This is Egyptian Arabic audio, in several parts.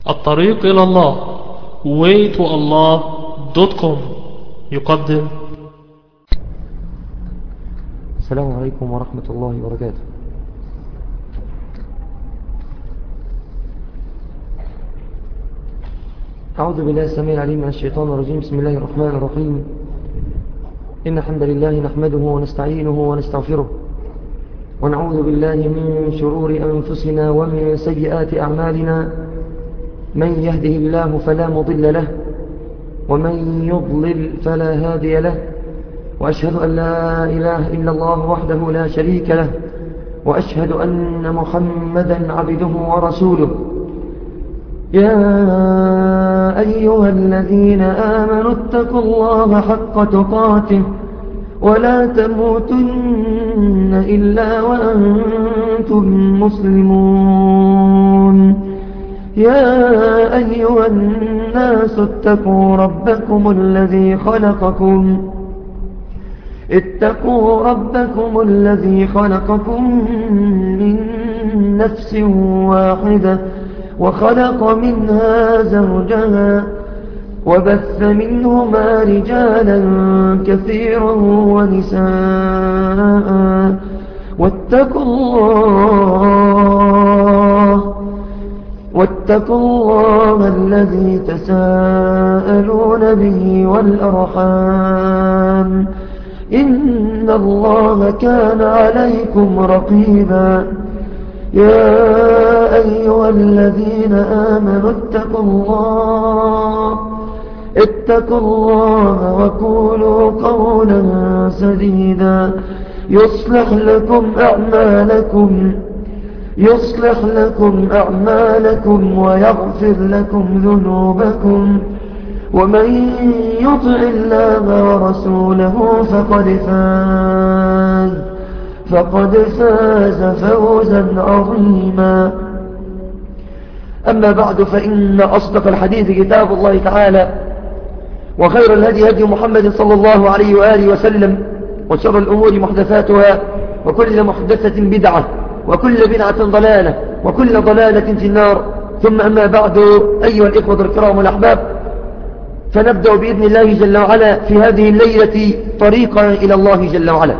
الطريق إلى الله waytoallah.com يقدم السلام عليكم ورحمة الله وبركاته أعوذ بالله السميع العليم من الشيطان الرجيم بسم الله الرحمن الرحيم إن الحمد لله نحمده ونستعينه ونستغفره ونعوذ بالله من شرور أنفسنا ومن سيئات أعمالنا من يهده الله فلا مضل له ومن يضلل فلا هادي له وأشهد أن لا إله إلا الله وحده لا شريك له وأشهد أن محمدا عبده ورسوله يا أيها الذين آمنوا اتقوا الله حق تقاته ولا تموتن إلا وأنتم مسلمون يا أيها الناس اتقوا ربكم الذي خلقكم اتقوا ربكم الذي خلقكم من نفس واحدة وخلق منها زوجها وبث منهما رجالا كثيرا ونساء واتقوا الله واتقوا الله الذي تساءلون به والأرحام إن الله كان عليكم رقيبا يا أيها الذين آمنوا اتقوا الله اتقوا الله وقولوا قولا سديدا يصلح لكم أعمالكم يصلح لكم أعمالكم ويغفر لكم ذنوبكم ومن يطع الله ورسوله فقد فاز فقد فاز فوزا عظيما أما بعد فإن أصدق الحديث كتاب الله تعالى وخير الهدي هدي محمد صلى الله عليه وآله وسلم وشر الأمور محدثاتها وكل محدثة بدعة وكل بدعة ضلالة وكل ضلالة في النار ثم أما بعد أيها الإخوة الكرام والأحباب فنبدأ بإذن الله جل وعلا في هذه الليلة طريقا إلى الله جل وعلا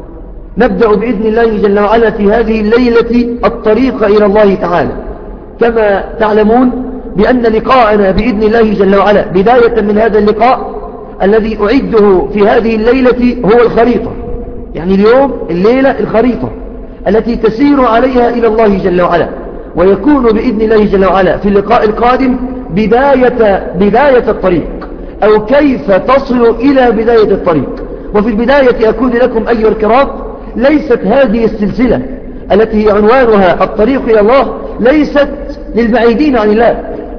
نبدأ بإذن الله جل وعلا في هذه الليلة الطريق إلى الله تعالى كما تعلمون بأن لقاءنا بإذن الله جل وعلا بداية من هذا اللقاء الذي أعده في هذه الليلة هو الخريطة يعني اليوم الليلة الخريطة التي تسير عليها إلى الله جل وعلا ويكون بإذن الله جل وعلا في اللقاء القادم بداية, بداية الطريق أو كيف تصل إلى بداية الطريق وفي البداية أكون لكم أيها الكرام ليست هذه السلسلة التي هي عنوانها الطريق إلى الله ليست للبعيدين عن الله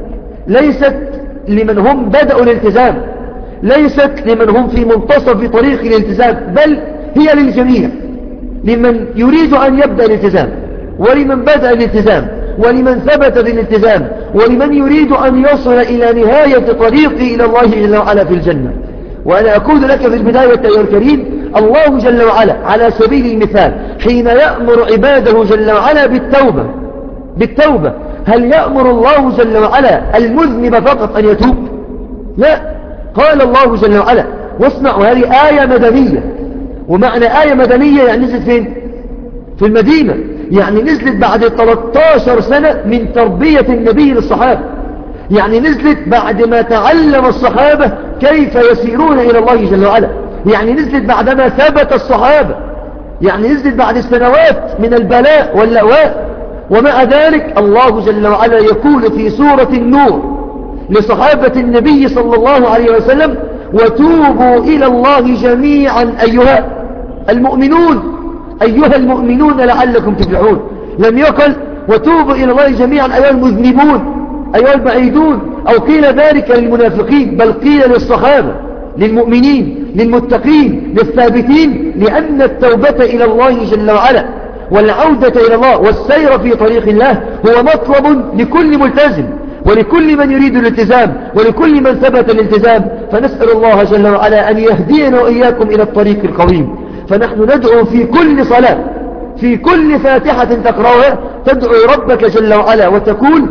ليست لمن هم بدأوا الالتزام ليست لمن هم في منتصف طريق الالتزام بل هي للجميع لمن يريد أن يبدأ الالتزام ولمن بدأ الالتزام ولمن ثبت بالالتزام ولمن يريد أن يصل إلى نهاية طريقه إلى الله جل وعلا في الجنة وأنا أقول لك في البداية أيها الكريم الله جل وعلا على سبيل المثال حين يأمر عباده جل وعلا بالتوبة بالتوبة هل يأمر الله جل وعلا المذنب فقط أن يتوب لا قال الله جل وعلا واسمعوا هذه آية مدنية ومعنى آية مدنية يعني نزلت فين في المدينة يعني نزلت بعد 13 سنة من تربية النبي للصحابة يعني نزلت بعد ما تعلم الصحابة كيف يسيرون إلى الله جل وعلا يعني نزلت بعدما ثبت الصحابة يعني نزلت بعد سنوات من البلاء واللأواء ومع ذلك الله جل وعلا يقول في سورة النور لصحابة النبي صلى الله عليه وسلم وتوبوا إلى الله جميعا أيها المؤمنون أيها المؤمنون لعلكم تفلحون لم يقل وتوبوا إلى الله جميعا أيها المذنبون أيها البعيدون أو قيل ذلك للمنافقين بل قيل للصحابة للمؤمنين للمتقين للثابتين لأن التوبة إلى الله جل وعلا والعودة إلى الله والسير في طريق الله هو مطلب لكل ملتزم ولكل من يريد الالتزام ولكل من ثبت الالتزام فنسأل الله جل وعلا أن يهدينا وإياكم إلى الطريق القويم فنحن ندعو في كل صلاة في كل فاتحة تقرأها تدعو ربك جل وعلا وتقول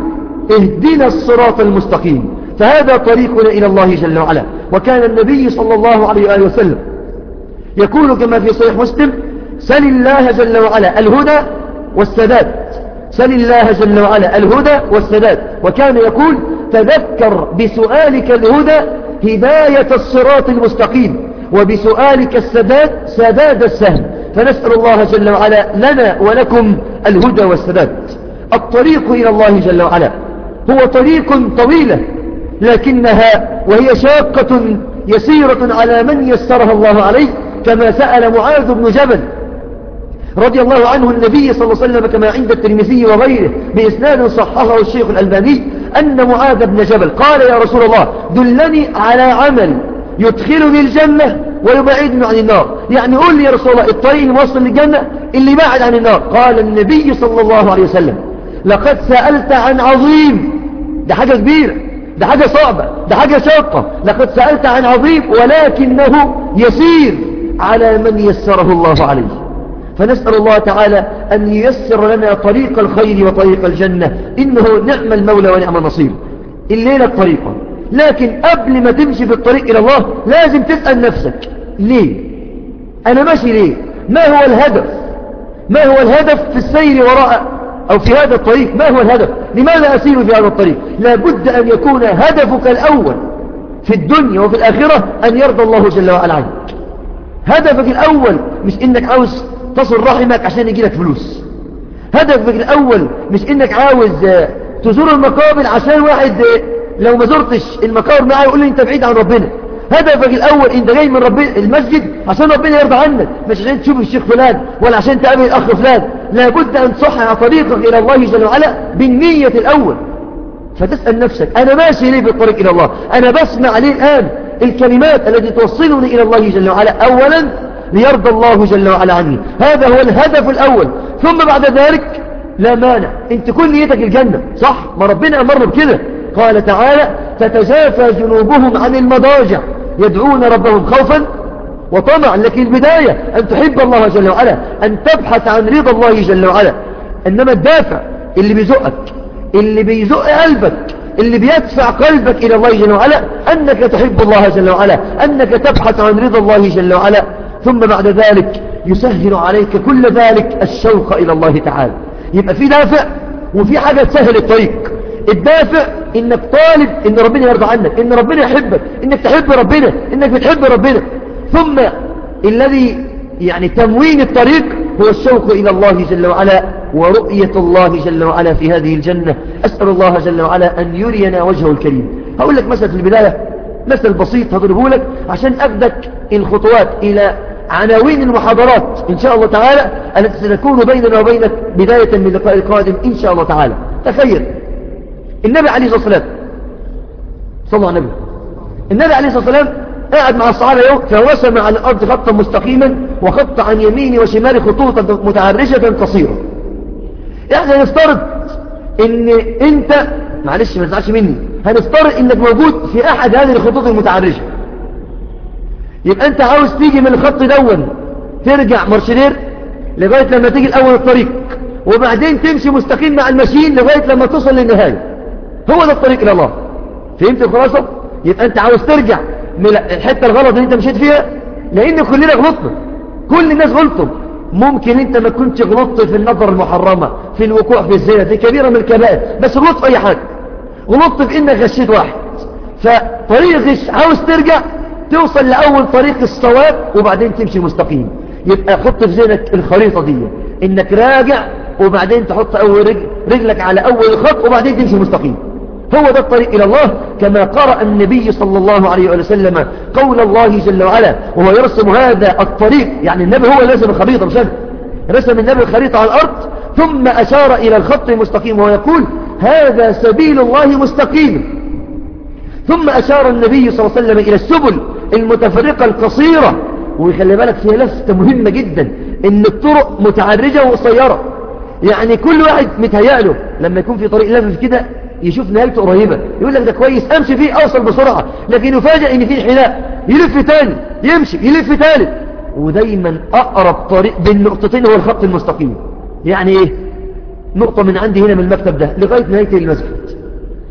اهدنا الصراط المستقيم فهذا طريقنا إلى الله جل وعلا وكان النبي صلى الله عليه وآله وسلم يقول كما في صحيح مسلم سل الله جل وعلا الهدى والسداد سل الله جل وعلا الهدى والسداد وكان يقول تذكر بسؤالك الهدى هداية الصراط المستقيم وبسؤالك السداد سداد السهم فنسأل الله جل وعلا لنا ولكم الهدى والسداد الطريق إلى الله جل وعلا هو طريق طويلة لكنها وهي شاقة يسيرة على من يسرها الله عليه كما سأل معاذ بن جبل رضي الله عنه النبي صلى الله عليه وسلم كما عند الترمذي وغيره بإسناد صححه الشيخ الألباني أن معاذ بن جبل قال يا رسول الله دلني على عمل يدخلني الجنة ويبعدني عن النار يعني قول لي يا رسول الله الطريق الموصل للجنة اللي بعد عن النار قال النبي صلى الله عليه وسلم لقد سألت عن عظيم ده حاجة كبيرة ده حاجة صعبة ده حاجة شاقة لقد سألت عن عظيم ولكنه يسير على من يسره الله عليه فنسأل الله تعالى أن ييسر لنا طريق الخير وطريق الجنة إنه نعم المولى ونعم النصير الليلة الطريقة لكن قبل ما تمشي في الطريق إلى الله لازم تسأل نفسك ليه أنا ماشي ليه ما هو الهدف ما هو الهدف في السير وراء أو في هذا الطريق ما هو الهدف لماذا أسير في هذا الطريق لابد أن يكون هدفك الأول في الدنيا وفي الآخرة أن يرضى الله جل وعلا عنك هدفك الأول مش إنك عاوز تصل رحمك عشان يجي لك فلوس هدفك الأول مش إنك عاوز تزور المقابر عشان واحد لو ما زرتش المقابر معاه يقول لي أنت بعيد عن ربنا هدفك الأول أنت جاي من ربنا المسجد عشان ربنا يرضى عنك مش عشان تشوف الشيخ فلان ولا عشان تقابل الأخ فلان لابد أن تصحح طريقك إلى الله جل وعلا بالنية الأول فتسأل نفسك أنا ماشي ليه في الطريق إلى الله أنا بسمع ليه الآن الكلمات التي توصلني إلى الله جل وعلا أولا ليرضى الله جل وعلا عني هذا هو الهدف الأول ثم بعد ذلك لا مانع انت كل نيتك الجنة صح ما ربنا أمرنا بكده قال تعالى تتجافى جنوبهم عن المضاجع يدعون ربهم خوفا وطمعا لكن البداية أن تحب الله جل وعلا أن تبحث عن رضا الله جل وعلا إنما الدافع اللي بيزقك اللي بيزق قلبك اللي بيدفع قلبك إلى الله جل وعلا أنك تحب الله جل وعلا أنك تبحث عن رضا الله جل وعلا ثم بعد ذلك يسهل عليك كل ذلك الشوق إلى الله تعالى يبقى في دافع وفي حاجة تسهل الطريق الدافع انك طالب ان ربنا يرضى عنك ان ربنا يحبك انك تحب ربنا انك بتحب ربنا ثم الذي يعني تموين الطريق هو الشوق إلى الله جل وعلا ورؤية الله جل وعلا في هذه الجنة أسأل الله جل وعلا أن يرينا وجهه الكريم هقول لك مثل في البداية مثل بسيط هضربه لك عشان أبدك الخطوات إلى عناوين المحاضرات إن شاء الله تعالى التي ستكون بيننا وبينك بداية من اللقاء القادم إن شاء الله تعالى تخيل النبي عليه الصلاة والسلام صلى الله عليه وسلم النبي عليه الصلاة والسلام قاعد مع الصحابة يوم فرسم على الأرض خطا مستقيما وخط عن يمين وشمال خطوطا متعرجة قصيرة يعني هنفترض ان انت معلش ما تزعلش مني هنفترض انك موجود في احد هذه الخطوط المتعرجة يبقى انت عاوز تيجي من الخط دون ترجع مرشدير لغاية لما تيجي الاول الطريق وبعدين تمشي مستقيم مع المشين لغاية لما توصل للنهاية هو ده الطريق الى الله فهمت الخلاصة يبقى انت عاوز ترجع من الحتة الغلط اللي انت مشيت فيها لان كلنا غلطنا كل الناس غلطوا ممكن انت ما كنتش غلطت في النظر المحرمة في الوقوع في الزنا دي كبيرة من الكبائر بس غلطت في اي حاجة غلطت في انك غشيت واحد فطريق غش عاوز ترجع توصل لأول طريق الصواب وبعدين تمشي مستقيم يبقى حط في ذهنك الخريطة دي انك راجع وبعدين تحط اول رجل رجلك على اول الخط وبعدين تمشي مستقيم هو ده الطريق إلى الله كما قرأ النبي صلى الله عليه وسلم قول الله جل وعلا وهو يرسم هذا الطريق يعني النبي هو رسم الخريطة مش أنا رسم النبي الخريطة على الأرض ثم أشار إلى الخط المستقيم وهو يقول هذا سبيل الله مستقيم ثم أشار النبي صلى الله عليه وسلم إلى السبل المتفرقة القصيرة ويخلي بالك فيها لفتة مهمة جدا إن الطرق متعرجة وقصيرة يعني كل واحد متهيأله لما يكون في طريق لفف كده يشوف نهايته قريبة يقول لك ده كويس امشي فيه اوصل بسرعة لكن يفاجئ ان فيه حناء يلف تاني يمشي يلف تالت ودايما اقرب طريق بين نقطتين هو الخط المستقيم يعني ايه نقطة من عندي هنا من المكتب ده لغاية نهاية المسجد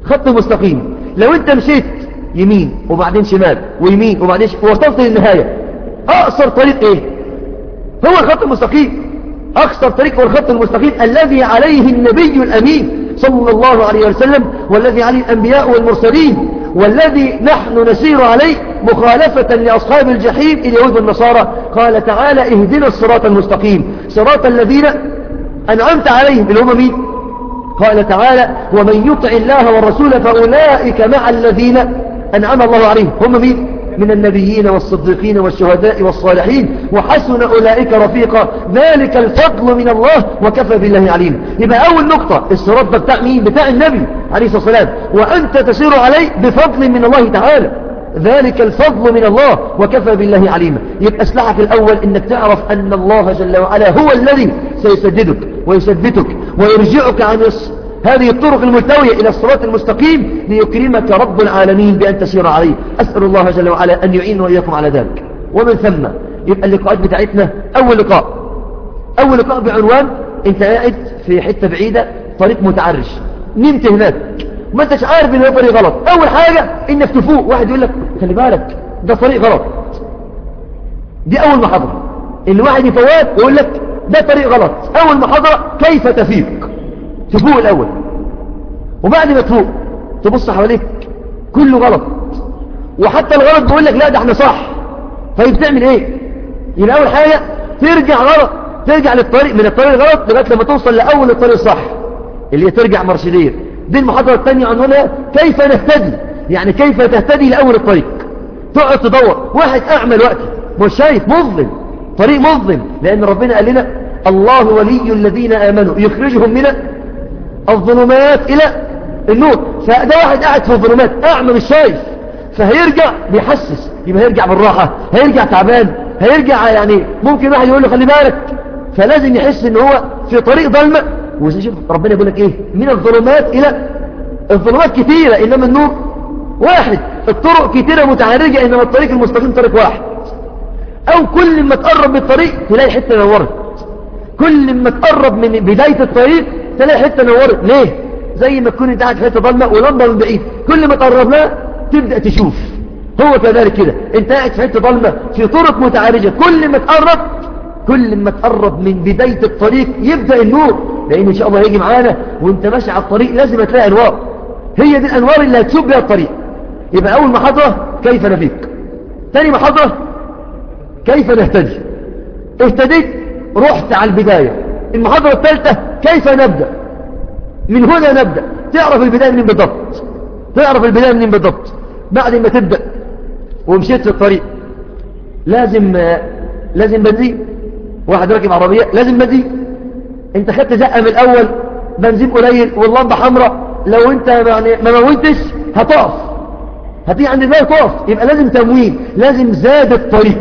خط مستقيم لو انت مشيت يمين وبعدين شمال ويمين وبعدين شمال ووصلت للنهاية اقصر طريق ايه هو الخط المستقيم اقصر طريق هو الخط المستقيم الذي عليه النبي الامين صلى الله عليه وسلم والذي عليه الانبياء والمرسلين والذي نحن نسير عليه مخالفة لأصحاب الجحيم اليهود والنصارى قال تعالى اهدنا الصراط المستقيم صراط الذين أنعمت عليهم اللي هم مين قال تعالى ومن يطع الله والرسول فأولئك مع الذين أنعم الله عليهم هم مين من النبيين والصديقين والشهداء والصالحين وحسن أولئك رفيقا ذلك الفضل من الله وكفى بالله عليم يبقى أول نقطة الصراط ده بتاع مين بتاع النبي عليه الصلاة والسلام وأنت تسير عليه بفضل من الله تعالى ذلك الفضل من الله وكفى بالله عليما يبقى سلاحك الأول إنك تعرف أن الله جل وعلا هو الذي سيسددك ويثبتك ويرجعك عن هذه الطرق الملتوية إلى الصراط المستقيم ليكرمك رب العالمين بأن تسير عليه أسأل الله جل وعلا أن يعين وإياكم على ذلك ومن ثم يبقى اللقاءات بتاعتنا أول لقاء أول لقاء بعنوان أنت قاعد في حتة بعيدة طريق متعرش نمت هناك ما انتش عارف ان هو طريق غلط اول حاجة انك تفوق واحد يقول لك خلي بالك ده طريق غلط دي اول محاضرة الواحد يفوت ويقول لك ده طريق غلط اول محاضرة كيف تفيق تفوق الاول وبعد ما تفوق تبص حواليك كله غلط وحتى الغلط بيقول لك لا ده احنا صح طيب تعمل ايه يبقى اول حاجة ترجع غلط ترجع للطريق من الطريق الغلط لغايه لما توصل لاول الطريق الصح اللي هي ترجع مرشدير دي المحاضرة الثانية عنوانها كيف نهتدي يعني كيف تهتدي لأول الطريق تقعد تدور واحد أعمل وقتي مش شايف مظلم طريق مظلم لأن ربنا قال لنا الله ولي الذين آمنوا يخرجهم من الظلمات إلى النور فده واحد قاعد في الظلمات أعمى مش شايف فهيرجع بيحسس يبقى هيرجع بالراحة هيرجع تعبان هيرجع يعني ممكن واحد يقول له خلي بالك فلازم يحس ان هو في طريق ضلمة وشوف ربنا يقول لك ايه من الظلمات الى الظلمات كثيرة انما النور واحد الطرق كثيرة متعرجة انما الطريق المستقيم طريق واحد او كل ما تقرب من الطريق تلاقي حتة نورت كل ما تقرب من بداية الطريق تلاقي حتة نورت ليه زي ما تكون انت قاعد في حتة ضلمة ولمبة من بعيد كل ما تقرب لها تبدأ تشوف هو كذلك كده انت قاعد في حتة ضلمة في طرق متعرجة كل ما تقرب كل ما تقرب من بداية الطريق يبدأ النور لأن إن شاء الله هيجي معانا وانت ماشي على الطريق لازم تلاقي أنوار هي دي الأنوار اللي هتشوف بها الطريق يبقى أول محاضرة كيف نفيق ثاني محاضرة كيف نهتدي اهتديت رحت على البداية المحاضرة الثالثة كيف نبدأ من هنا نبدأ تعرف البداية منين بالضبط تعرف البداية منين بالضبط بعد ما تبدأ ومشيت في الطريق لازم لازم بنزين واحد راكب عربية لازم بنزين انت خدت زقة من الاول بنزين قليل واللمبة حمراء لو انت يعني ما موتش هتقف هتيجي عند الباب تقف يبقى لازم تموين لازم زاد الطريق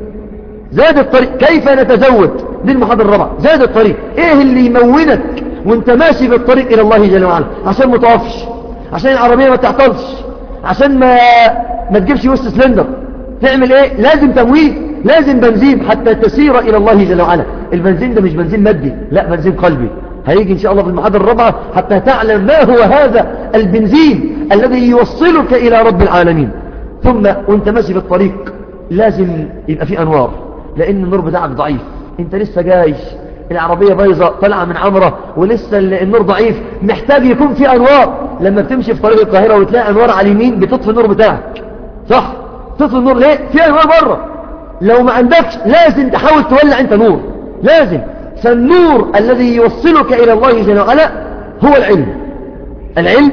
زاد الطريق كيف نتزود دي المحاضرة الرابعة زاد الطريق ايه اللي يمونك وانت ماشي في الطريق الى الله جل وعلا عشان ما تقفش عشان العربية ما تعطلش عشان ما ما تجيبش وسط سلندر تعمل ايه لازم تموين لازم بنزين حتى تسير إلى الله جل وعلا البنزين ده مش بنزين مادي لا بنزين قلبي هيجي إن شاء الله في المحاضرة الرابعة حتى تعلم ما هو هذا البنزين الذي يوصلك إلى رب العالمين ثم وانت ماشي في الطريق لازم يبقى في أنوار لأن النور بتاعك ضعيف انت لسه جاي العربية بايظة طالعة من عمرة ولسه النور ضعيف محتاج يكون في أنوار لما بتمشي في طريق القاهرة وتلاقي أنوار على اليمين بتطفي النور بتاعك صح تطفي النور ليه في أنوار بره لو ما عندكش لازم تحاول تولع انت نور لازم فالنور الذي يوصلك الى الله جل وعلا هو العلم العلم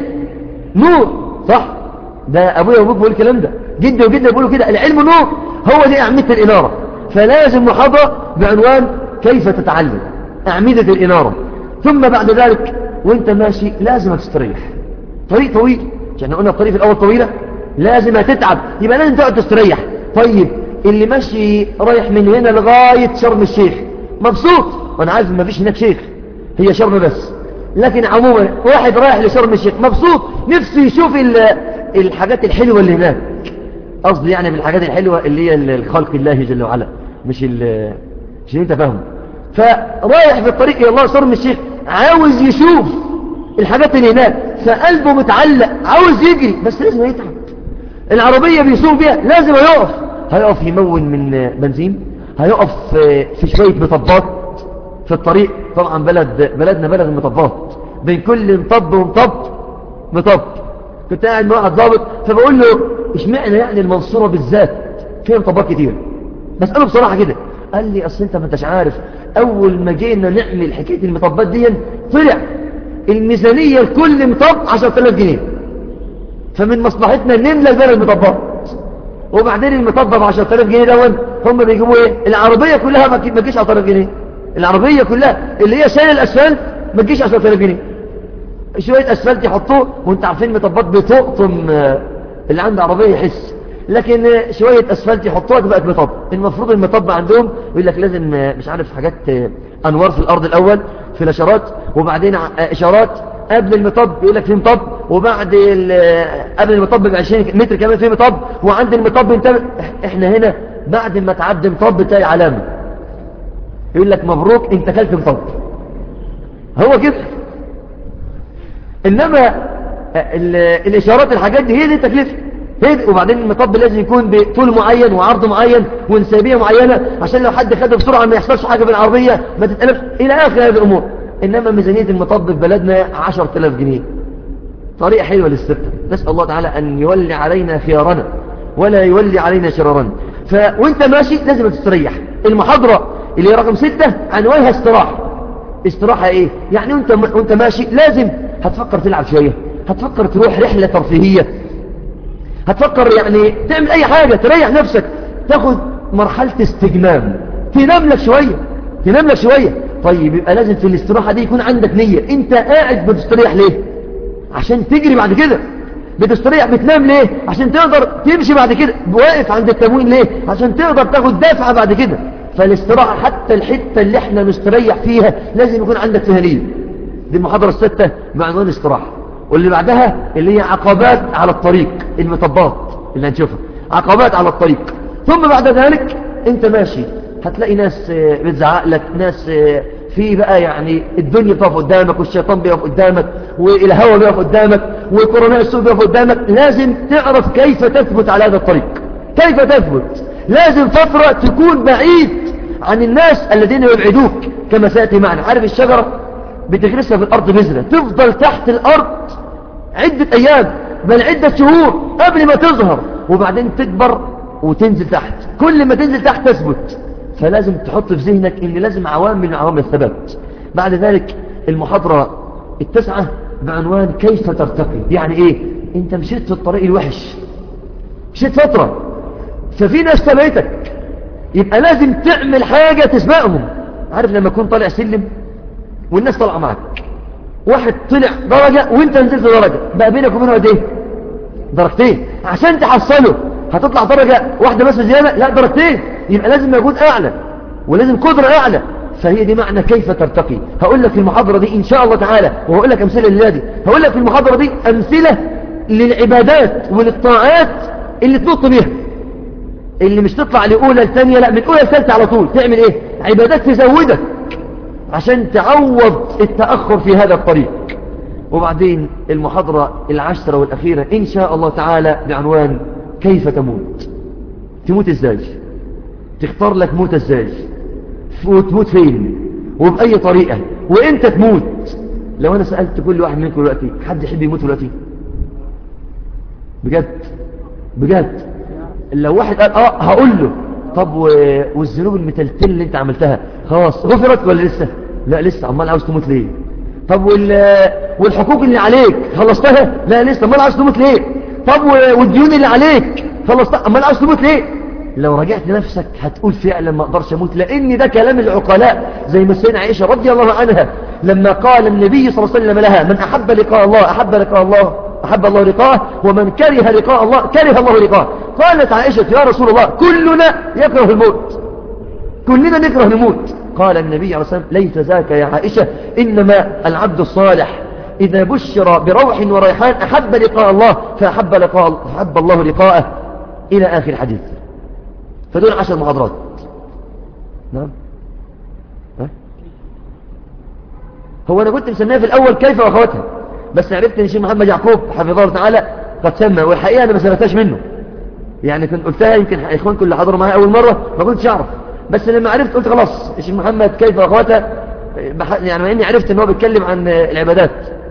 نور صح ده ابويا وابوك بيقول الكلام ده جدي وجدي بيقولوا كده العلم نور هو دي اعمده الاناره فلازم محاضره بعنوان كيف تتعلم اعمده الاناره ثم بعد ذلك وانت ماشي لازم تستريح طريق طويل عشان قلنا الطريق الاول طويله لازم هتتعب يبقى لازم تقعد تستريح طيب اللي ماشي رايح من هنا لغاية شرم الشيخ مبسوط وانا عارف ما فيش هناك شيخ هي شرم بس لكن عموما واحد رايح لشرم الشيخ مبسوط نفسه يشوف الحاجات الحلوة اللي هناك قصدي يعني بالحاجات الحلوة اللي هي الخلق الله جل وعلا مش ال مش انت فاهم فرايح في الطريق الى الله شرم الشيخ عاوز يشوف الحاجات اللي هناك فقلبه متعلق عاوز يجري بس لازم يتعب العربية بيسوق بيها لازم يقف هيقف يمون من بنزين هيقف في شوية مطبات في الطريق طبعا بلد بلدنا بلد المطبات بين كل مطب ومطب مطب كنت قاعد مع واحد ضابط فبقول له اشمعنى يعني المنصورة بالذات فيها مطبات كتير بسأله بصراحة كده قال لي اصل انت ما انتش عارف اول ما جينا نعمل حكاية المطبات دي طلع الميزانية لكل مطب 10000 جنيه فمن مصلحتنا نملى البلد مطبات وبعدين المطب ب 10000 جنيه دون هم بيجيبوا ايه العربية كلها ما تجيش 10000 جنيه العربية كلها اللي هي شايل الاسفل ما تجيش 10000 جنيه شوية اسفلت يحطوه وانت عارفين المطبات بتقطم اللي عنده عربية يحس لكن شوية اسفلت يحطوها تبقى مطب المفروض المطب عندهم يقول لك لازم مش عارف حاجات انوار في الارض الاول فلاشرات وبعدين اشارات قبل المطب يقول لك في مطب وبعد قبل المطب ب 20 متر كمان في مطب وعند المطب انت احنا هنا بعد ما تعدي مطب تلاقي علامه يقول لك مبروك انت كلت مطب هو كده انما الاشارات الحاجات دي هي دي التكلفه هي وبعدين المطب لازم يكون بطول معين وعرض معين وانسابيه معينه عشان لو حد خده بسرعه ما يحصلش حاجه في العربيه ما تتقلبش الى اخر هذه الامور انما ميزانيه المطب في بلدنا 10000 جنيه طريقه حلوه للسر نسال الله تعالى ان يولي علينا خيارنا ولا يولي علينا شرارنا ف وانت ماشي لازم تستريح المحاضره اللي هي رقم ستة عنوانها استراحه استراحه ايه يعني وانت وانت ماشي لازم هتفكر تلعب شويه هتفكر تروح رحله ترفيهيه هتفكر يعني تعمل اي حاجة تريح نفسك تاخد مرحلة استجمام تنام لك شوية تنام لك شوية طيب يبقى لازم في الاستراحة دي يكون عندك نية انت قاعد بتستريح ليه عشان تجري بعد كده بتستريح بتنام ليه عشان تقدر تمشي بعد كده واقف عند التموين ليه عشان تقدر تاخد دافعة بعد كده فالاستراحة حتى الحتة اللي احنا نستريح فيها لازم يكون عندك فيها نية دي المحاضرة الستة بعنوان استراحة واللي بعدها اللي هي عقبات على الطريق المطبات اللي هنشوفها عقبات على الطريق ثم بعد ذلك انت ماشي هتلاقي ناس بتزعق لك ناس في بقى يعني الدنيا بتقف قدامك والشيطان بيقف قدامك والهوى بيقف قدامك وكورونا السوء بيقف قدامك لازم تعرف كيف تثبت على هذا الطريق كيف تثبت لازم فترة تكون بعيد عن الناس الذين يبعدوك كما سيأتي معنا عارف الشجرة بتغرسها في الأرض بذرة تفضل تحت الأرض عدة أيام بل عدة شهور قبل ما تظهر وبعدين تكبر وتنزل تحت كل ما تنزل تحت تثبت فلازم تحط في ذهنك ان لازم عوامل من عوامل الثبات بعد ذلك المحاضرة التسعة بعنوان كيف ترتقي يعني ايه انت مشيت في الطريق الوحش مشيت فترة ففي ناس تبعتك يبقى لازم تعمل حاجة تسبقهم عارف لما يكون طالع سلم والناس طالعه معك واحد طلع درجة وانت نزلت درجة بقى بينك وبينه قد ايه درجتين عشان تحصله هتطلع درجة واحدة بس زيادة لا درجتين يبقى لازم مجهود اعلى ولازم قدرة اعلى فهي دي معنى كيف ترتقي هقول لك في المحاضرة دي ان شاء الله تعالى وهقول لك امثلة لله هقول لك في المحاضرة دي امثلة للعبادات وللطاعات اللي تنط بيها اللي مش تطلع لأولى لثانية لا من أولى لثالثة على طول تعمل ايه عبادات تزودك عشان تعوض التأخر في هذا الطريق وبعدين المحاضرة العشرة والأخيرة إن شاء الله تعالى بعنوان كيف تموت تموت ازاي تختار لك موت ازاي وتموت فين وبأي طريقة وانت تموت لو انا سألت كل واحد منكم دلوقتي حد يحب يموت دلوقتي بجد بجد لو واحد قال اه هقول له طب والذنوب المتلتل اللي انت عملتها خلاص غفرت ولا لسه لا لسه امال عاوز تموت ليه طب وال... والحقوق اللي عليك خلصتها لا لسه امال عاوز تموت ليه طب والديون اللي عليك خلصتها امال عاوز تموت ليه لو رجعت نفسك هتقول فعلا ما اقدرش اموت لان ده كلام العقلاء زي ما سيدنا عائشه رضي الله عنها لما قال النبي صلى الله عليه وسلم لها من احب لقاء الله احب لقاء الله أحب الله لقاءه ومن كره لقاء الله كره الله لقاءه قالت عائشة يا رسول الله كلنا يكره الموت كلنا نكره الموت قال النبي عليه الصلاة والسلام ليس ذاك يا عائشة إنما العبد الصالح إذا بشر بروح وريحان أحب لقاء الله فأحب, لقاء فأحب الله لقاءه إلى آخر الحديث فدول عشر محاضرات نعم ها؟ هو أنا كنت مسميها في الأول كيف وأخواتها بس عرفت ان الشيخ محمد يعقوب حفظه الله تعالى قد سمى والحقيقة انا ما سمعتهاش منه يعني كنت قلتها يمكن اخوانكم اللي حضروا معايا اول مرة ما كنتش اعرف بس لما عرفت قلت خلاص الشيخ محمد كيف اخواته يعني ما اني عرفت ان هو بيتكلم عن العبادات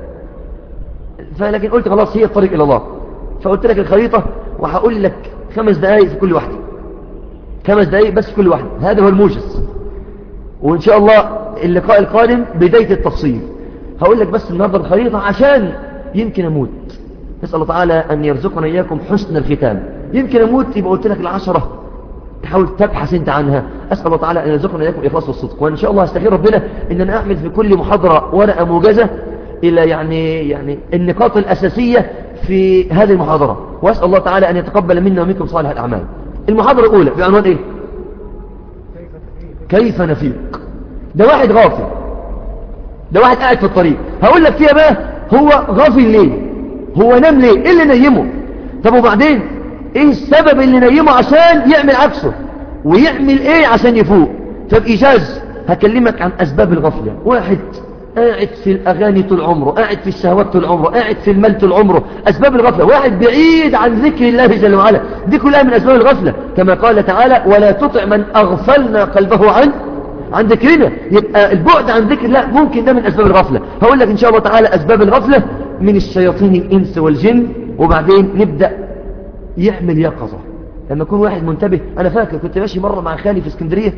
فلكن قلت خلاص هي الطريق الى الله فقلت لك الخريطة وهقول لك خمس دقائق في كل واحدة خمس دقائق بس في كل واحدة هذا هو الموجز وإن شاء الله اللقاء القادم بداية التفصيل هقول لك بس النهاردة الخريطة عشان يمكن أموت نسأل الله تعالى أن يرزقنا إياكم حسن الختام يمكن أموت يبقى قلت لك العشرة تحاول تبحث انت عنها أسأل الله تعالى أن يرزقنا إياكم الإخلاص والصدق وإن شاء الله استخير ربنا أن أنا أعمل في كل محاضرة ورقة موجزة إلى يعني يعني النقاط الأساسية في هذه المحاضرة وأسأل الله تعالى أن يتقبل منا ومنكم صالح الأعمال المحاضرة الأولى بعنوان إيه كيف نفيق ده واحد غافل ده واحد قاعد في الطريق هقول لك فيها بقى هو غافل ليه هو نام ليه ايه اللي نيمه طب وبعدين ايه السبب اللي نيمه عشان يعمل عكسه ويعمل ايه عشان يفوق طب ايجاز هكلمك عن اسباب الغفلة واحد قاعد في الأغاني طول عمره قاعد في الشهوات طول عمره قاعد في المال طول عمره أسباب الغفلة واحد بعيد عن ذكر الله جل وعلا دي كلها من أسباب الغفلة كما قال تعالى ولا تطع من أغفلنا قلبه عن عن ذكرنا يبقى البعد عن ذكر الله ممكن ده من أسباب الغفلة هقول لك إن شاء الله تعالى أسباب الغفلة من الشياطين الإنس والجن وبعدين نبدأ يعمل يقظة لما يكون واحد منتبه أنا فاكر كنت ماشي مرة مع خالي في اسكندرية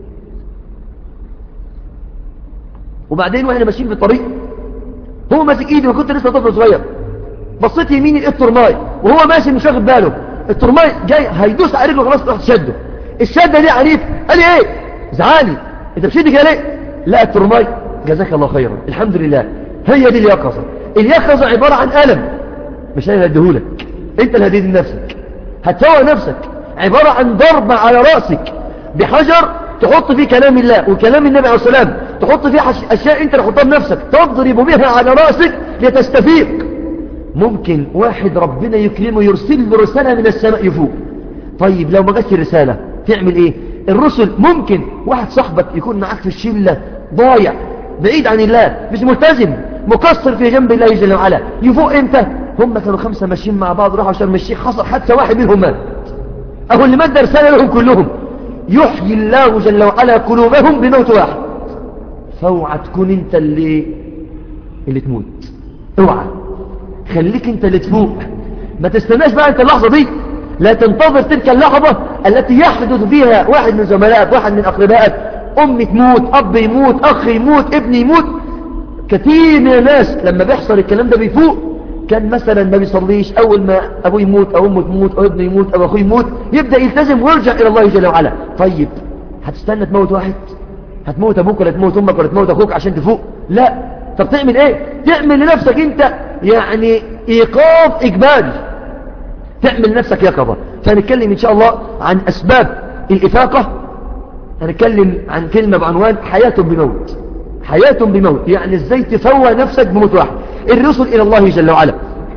وبعدين واحنا ماشيين في الطريق هو ماسك ايدي وكنت لسه طفل صغير بصيت يميني لقيت ترماي وهو ماشي مش واخد باله الترماي جاي هيدوس على رجله خلاص رحت شده الشده دي عنيف قال لي ايه زعلي انت بتشد كده ليه لا الترماي جزاك الله خيرا الحمد لله هي دي اليقظه اليقظه عباره عن الم مش انا اللي هديهولك انت اللي هديه لنفسك هتسوى نفسك عباره عن ضربه على راسك بحجر تحط فيه كلام الله وكلام النبي عليه السلام تحط فيه أشياء أنت تحطها بنفسك تضرب بها على رأسك لتستفيق ممكن واحد ربنا يكرمه يرسل له رسالة من السماء يفوق طيب لو ما جاتش الرسالة تعمل ايه الرسل ممكن واحد صاحبك يكون معاك في الشلة ضايع بعيد عن الله مش ملتزم مقصر في جنب الله جل وعلا يفوق امتى هم كانوا خمسة ماشيين مع بعض راحوا شرم الشيخ حصل حتى واحد منهم مات اهو اللي مات رسالة لهم كلهم يحيي الله جل وعلا قلوبهم بموت واحد فاوعى تكون انت اللي اللي تموت اوعى خليك انت اللي تفوق ما تستناش بقى انت اللحظة دي لا تنتظر تلك اللحظة التي يحدث فيها واحد من زملائك واحد من اقربائك ام تموت اب يموت اخ يموت ابن يموت كثير من الناس لما بيحصل الكلام ده بيفوق كان مثلا ما بيصليش اول ما ابوه يموت او امه تموت او ابنه يموت او اخوه يموت يبدا يلتزم ويرجع الى الله جل وعلا طيب هتستنى تموت واحد هتموت ابوك ولا تموت امك ولا تموت اخوك عشان تفوق لا طب تعمل ايه تعمل لنفسك انت يعني ايقاف اجباري تعمل لنفسك يقظه فهنتكلم ان شاء الله عن اسباب الافاقه هنتكلم عن كلمه بعنوان حياه بموت حياة بموت يعني ازاي تفوى نفسك بموت واحد الرسل الى الله جل وعلا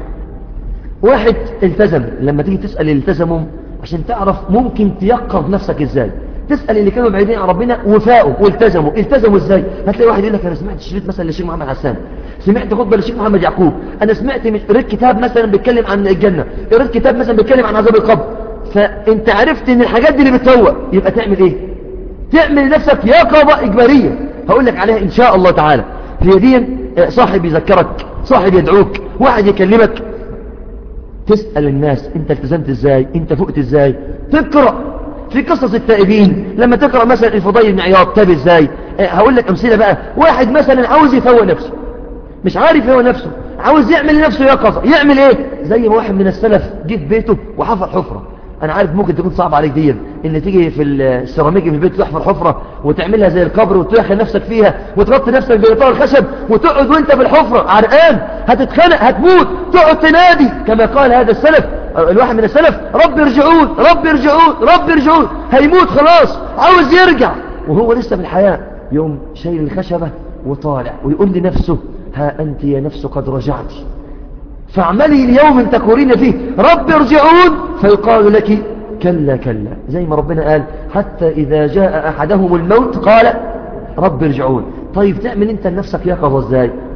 واحد التزم لما تيجي تسأل اللي التزموا عشان تعرف ممكن تيقظ نفسك ازاي تسأل اللي كانوا بعيدين عن ربنا وفاقوا والتزموا التزموا ازاي هتلاقي واحد يقول لك انا سمعت شريط مثلا للشيخ محمد حسان سمعت خطبه للشيخ محمد يعقوب انا سمعت مش قريت كتاب مثلا بيتكلم عن الجنه قريت كتاب مثلا بيتكلم عن عذاب القبر فانت عرفت ان الحاجات دي اللي بتفوق يبقى تعمل ايه تعمل لنفسك يقظه اجباريه هقول لك عليها ان شاء الله تعالى هي دي صاحب يذكرك صاحب يدعوك واحد يكلمك تسأل الناس انت التزمت ازاي انت فقت ازاي تقرأ في قصص التائبين لما تقرأ مثلا الفضيل بن عياض تاب ازاي هقول لك امثلة بقى واحد مثلا عاوز يفوق نفسه مش عارف يفوق نفسه عاوز يعمل لنفسه يقظة يعمل ايه زي ما واحد من السلف جه في بيته وحفر حفرة انا عارف ممكن تكون صعب عليك دي ان تيجي في السيراميك في البيت تحفر حفرة وتعملها زي القبر وتدخل نفسك فيها وتغطي نفسك بإطار الخشب وتقعد وانت في الحفرة عرقان هتتخنق هتموت تقعد تنادي كما قال هذا السلف الواحد من السلف رب ارجعون رب ارجعون رب ارجعون هيموت خلاص عاوز يرجع وهو لسه في الحياة يوم شايل الخشبة وطالع ويقول لنفسه ها أنت يا نفس قد رجعت فاعملي ليوم تكورين فيه رب ارجعون فيقال لك كلا كلا زي ما ربنا قال حتى إذا جاء أحدهم الموت قال رب ارجعون طيب تعمل انت لنفسك يقظة ازاي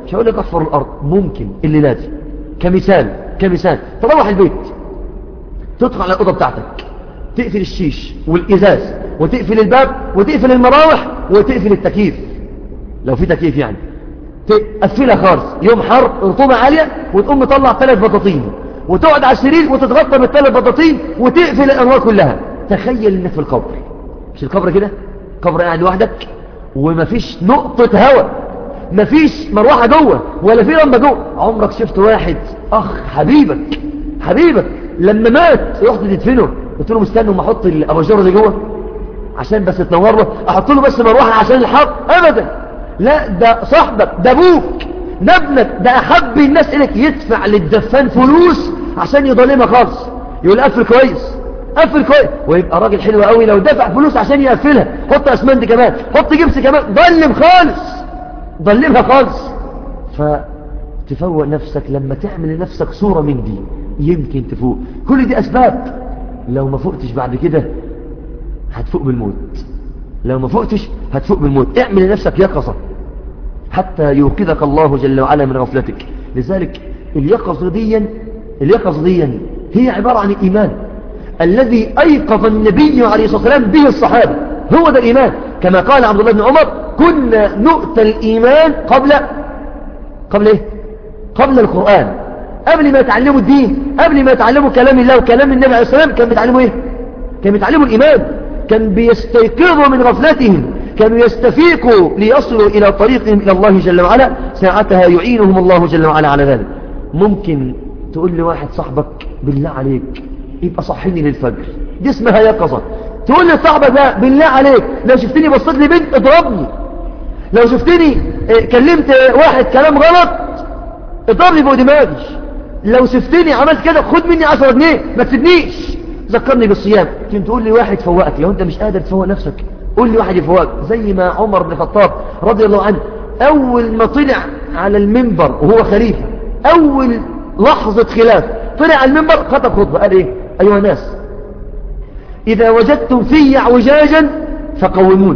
مش هقول لك احفر الارض ممكن اللي لازم كمثال كمثال تروح البيت تدخل على الاوضه بتاعتك تقفل الشيش والازاز وتقفل الباب وتقفل المراوح وتقفل التكييف لو في تكييف يعني تقفلها خالص يوم حر رطوبة عالية وتقوم مطلع ثلاث بطاطين وتقعد على السرير وتتغطى بالثلاث بطاطين وتقفل الانوار كلها تخيل انك في القبر مش القبر كده قبر قاعد لوحدك ومفيش نقطة هواء مفيش مروحة جوه ولا في لمبة جوه عمرك شفت واحد اخ حبيبك حبيبك لما مات رحت تدفنه قلت له مستني وما احط الاباجوره دي جوه عشان بس تنور له احط له بس مروحه عشان الحر ابدا لا ده صاحبك ده ابوك ده ابنك ده احب الناس اليك يدفع للدفان فلوس عشان يضلمها خالص يقول قفل كويس قفل كويس ويبقى راجل حلو قوي لو دفع فلوس عشان يقفلها حط اسمنت كمان حط جبس كمان ضلم خالص ضلمها خالص فتفوق نفسك لما تعمل لنفسك صورة من دي يمكن تفوق كل دي اسباب لو ما فوقتش بعد كده هتفوق بالموت لو ما فوقتش هتفوق بالموت اعمل لنفسك يقظة حتى يوقظك الله جل وعلا من غفلتك لذلك اليقظة ديا اليقظة ديا هي عبارة عن الإيمان الذي أيقظ النبي عليه الصلاة والسلام به الصحابة هو ده الإيمان كما قال عبد الله بن عمر كنا نؤتى الإيمان قبل قبل إيه؟ قبل القرآن قبل ما يتعلموا الدين قبل ما يتعلموا كلام الله وكلام النبي عليه الصلاة والسلام كان بيتعلموا إيه؟ كان بيتعلموا الإيمان كان بيستيقظوا من غفلتهم كانوا يستفيقوا ليصلوا إلى طريقهم إلى الله جل وعلا ساعتها يعينهم الله جل وعلا على ذلك ممكن تقول لواحد صاحبك بالله عليك يبقى صحيني للفجر دي اسمها يقظة تقول لصاحبك ده بالله عليك لو شفتني بصيت لي بنت اضربني لو شفتني كلمت واحد كلام غلط اضربني فوق دماغي لو شفتني عملت كده خد مني 10 جنيه ما تسيبنيش ذكرني بالصيام كنت تقول لي واحد فوقك لو انت مش قادر تفوق نفسك قول لي واحد يفوقك زي ما عمر بن الخطاب رضي الله عنه اول ما طلع على المنبر وهو خليفة اول لحظة خلاف طلع على المنبر خطب خطبة قال ايه ايها الناس اذا وجدتم في اعوجاجا فقوموني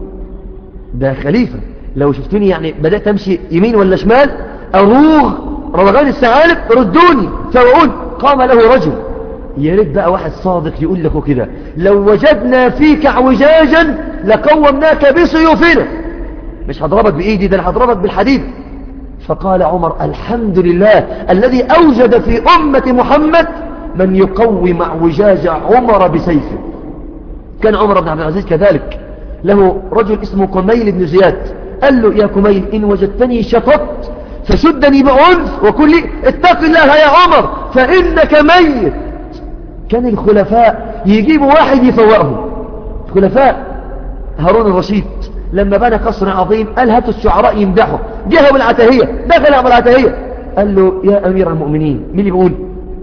ده خليفة لو شفتوني يعني بدأت امشي يمين ولا شمال اروغ روغان الثعالب ردوني فوقون قام له رجل يا ريت بقى واحد صادق يقول لك كده لو وجدنا فيك اعوجاجا لقومناك بسيوفنا مش هضربك بايدي ده انا هضربك بالحديد فقال عمر الحمد لله الذي اوجد في امه محمد من يقوم اعوجاج عمر بسيفه كان عمر بن عبد العزيز كذلك له رجل اسمه كميل بن زياد قال له يا كميل ان وجدتني شططت فشدني بعنف وقل لي اتق الله يا عمر فانك ميت كان الخلفاء يجيبوا واحد يفوقهم الخلفاء هارون الرشيد لما بنى قصر عظيم قال هاتوا الشعراء يمدحوا جه ابو العتاهية دخل ابو العتاهية قال له يا امير المؤمنين مين اللي بيقول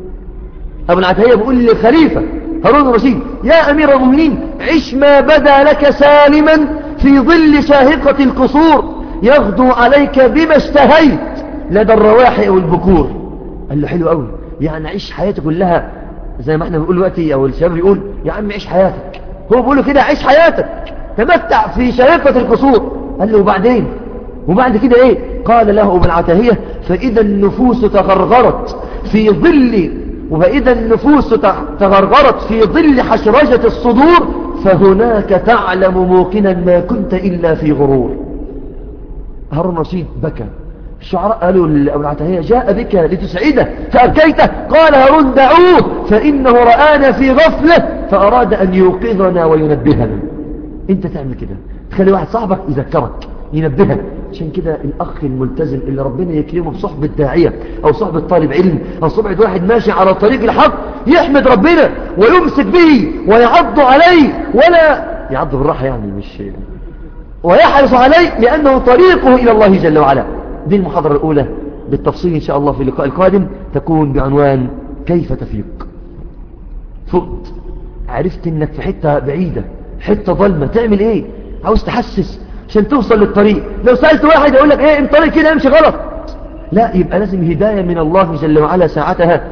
ابو العتاهية بيقول للخليفة هارون الرشيد يا امير المؤمنين عش ما بدا لك سالما في ظل شاهقة القصور يغدو عليك بما اشتهيت لدى الرواحي والبكور قال له حلو قوي يعني عيش حياتك كلها زي ما احنا بنقول دلوقتي او الشباب يقول يا عم عيش حياتك هو بيقول له كده عيش حياتك تمتع في شريفة القصور قال له وبعدين وبعد كده ايه قال له ابن العتاهية فاذا النفوس تغرغرت في ظل وفاذا النفوس تغرغرت في ظل حشرجة الصدور فهناك تعلم موقنا ما كنت الا في غرور هارون رشيد بكى الشعراء قالوا لأبو العتاهية جاء بك لتسعده فأبكيته قال هارون دعوه فإنه رآنا في غفلة فأراد أن يوقظنا وينبهنا انت تعمل كده تخلي واحد صاحبك يذكرك ينبهك عشان كده الأخ الملتزم اللي ربنا يكرمه بصحبة داعية أو صحبة طالب علم أو صحبة واحد ماشي على طريق الحق يحمد ربنا ويمسك به ويعض عليه ولا يعض بالراحة يعني مش ويحرص عليه لأنه طريقه إلى الله جل وعلا دي المحاضرة الأولى بالتفصيل إن شاء الله في اللقاء القادم تكون بعنوان كيف تفيق فقت عرفت انك في حتة بعيدة حتة ظلمة تعمل ايه عاوز تحسس عشان توصل للطريق لو سألت واحد يقول لك ايه انت طريق كده امشي غلط لا يبقى لازم هداية من الله جل وعلا ساعتها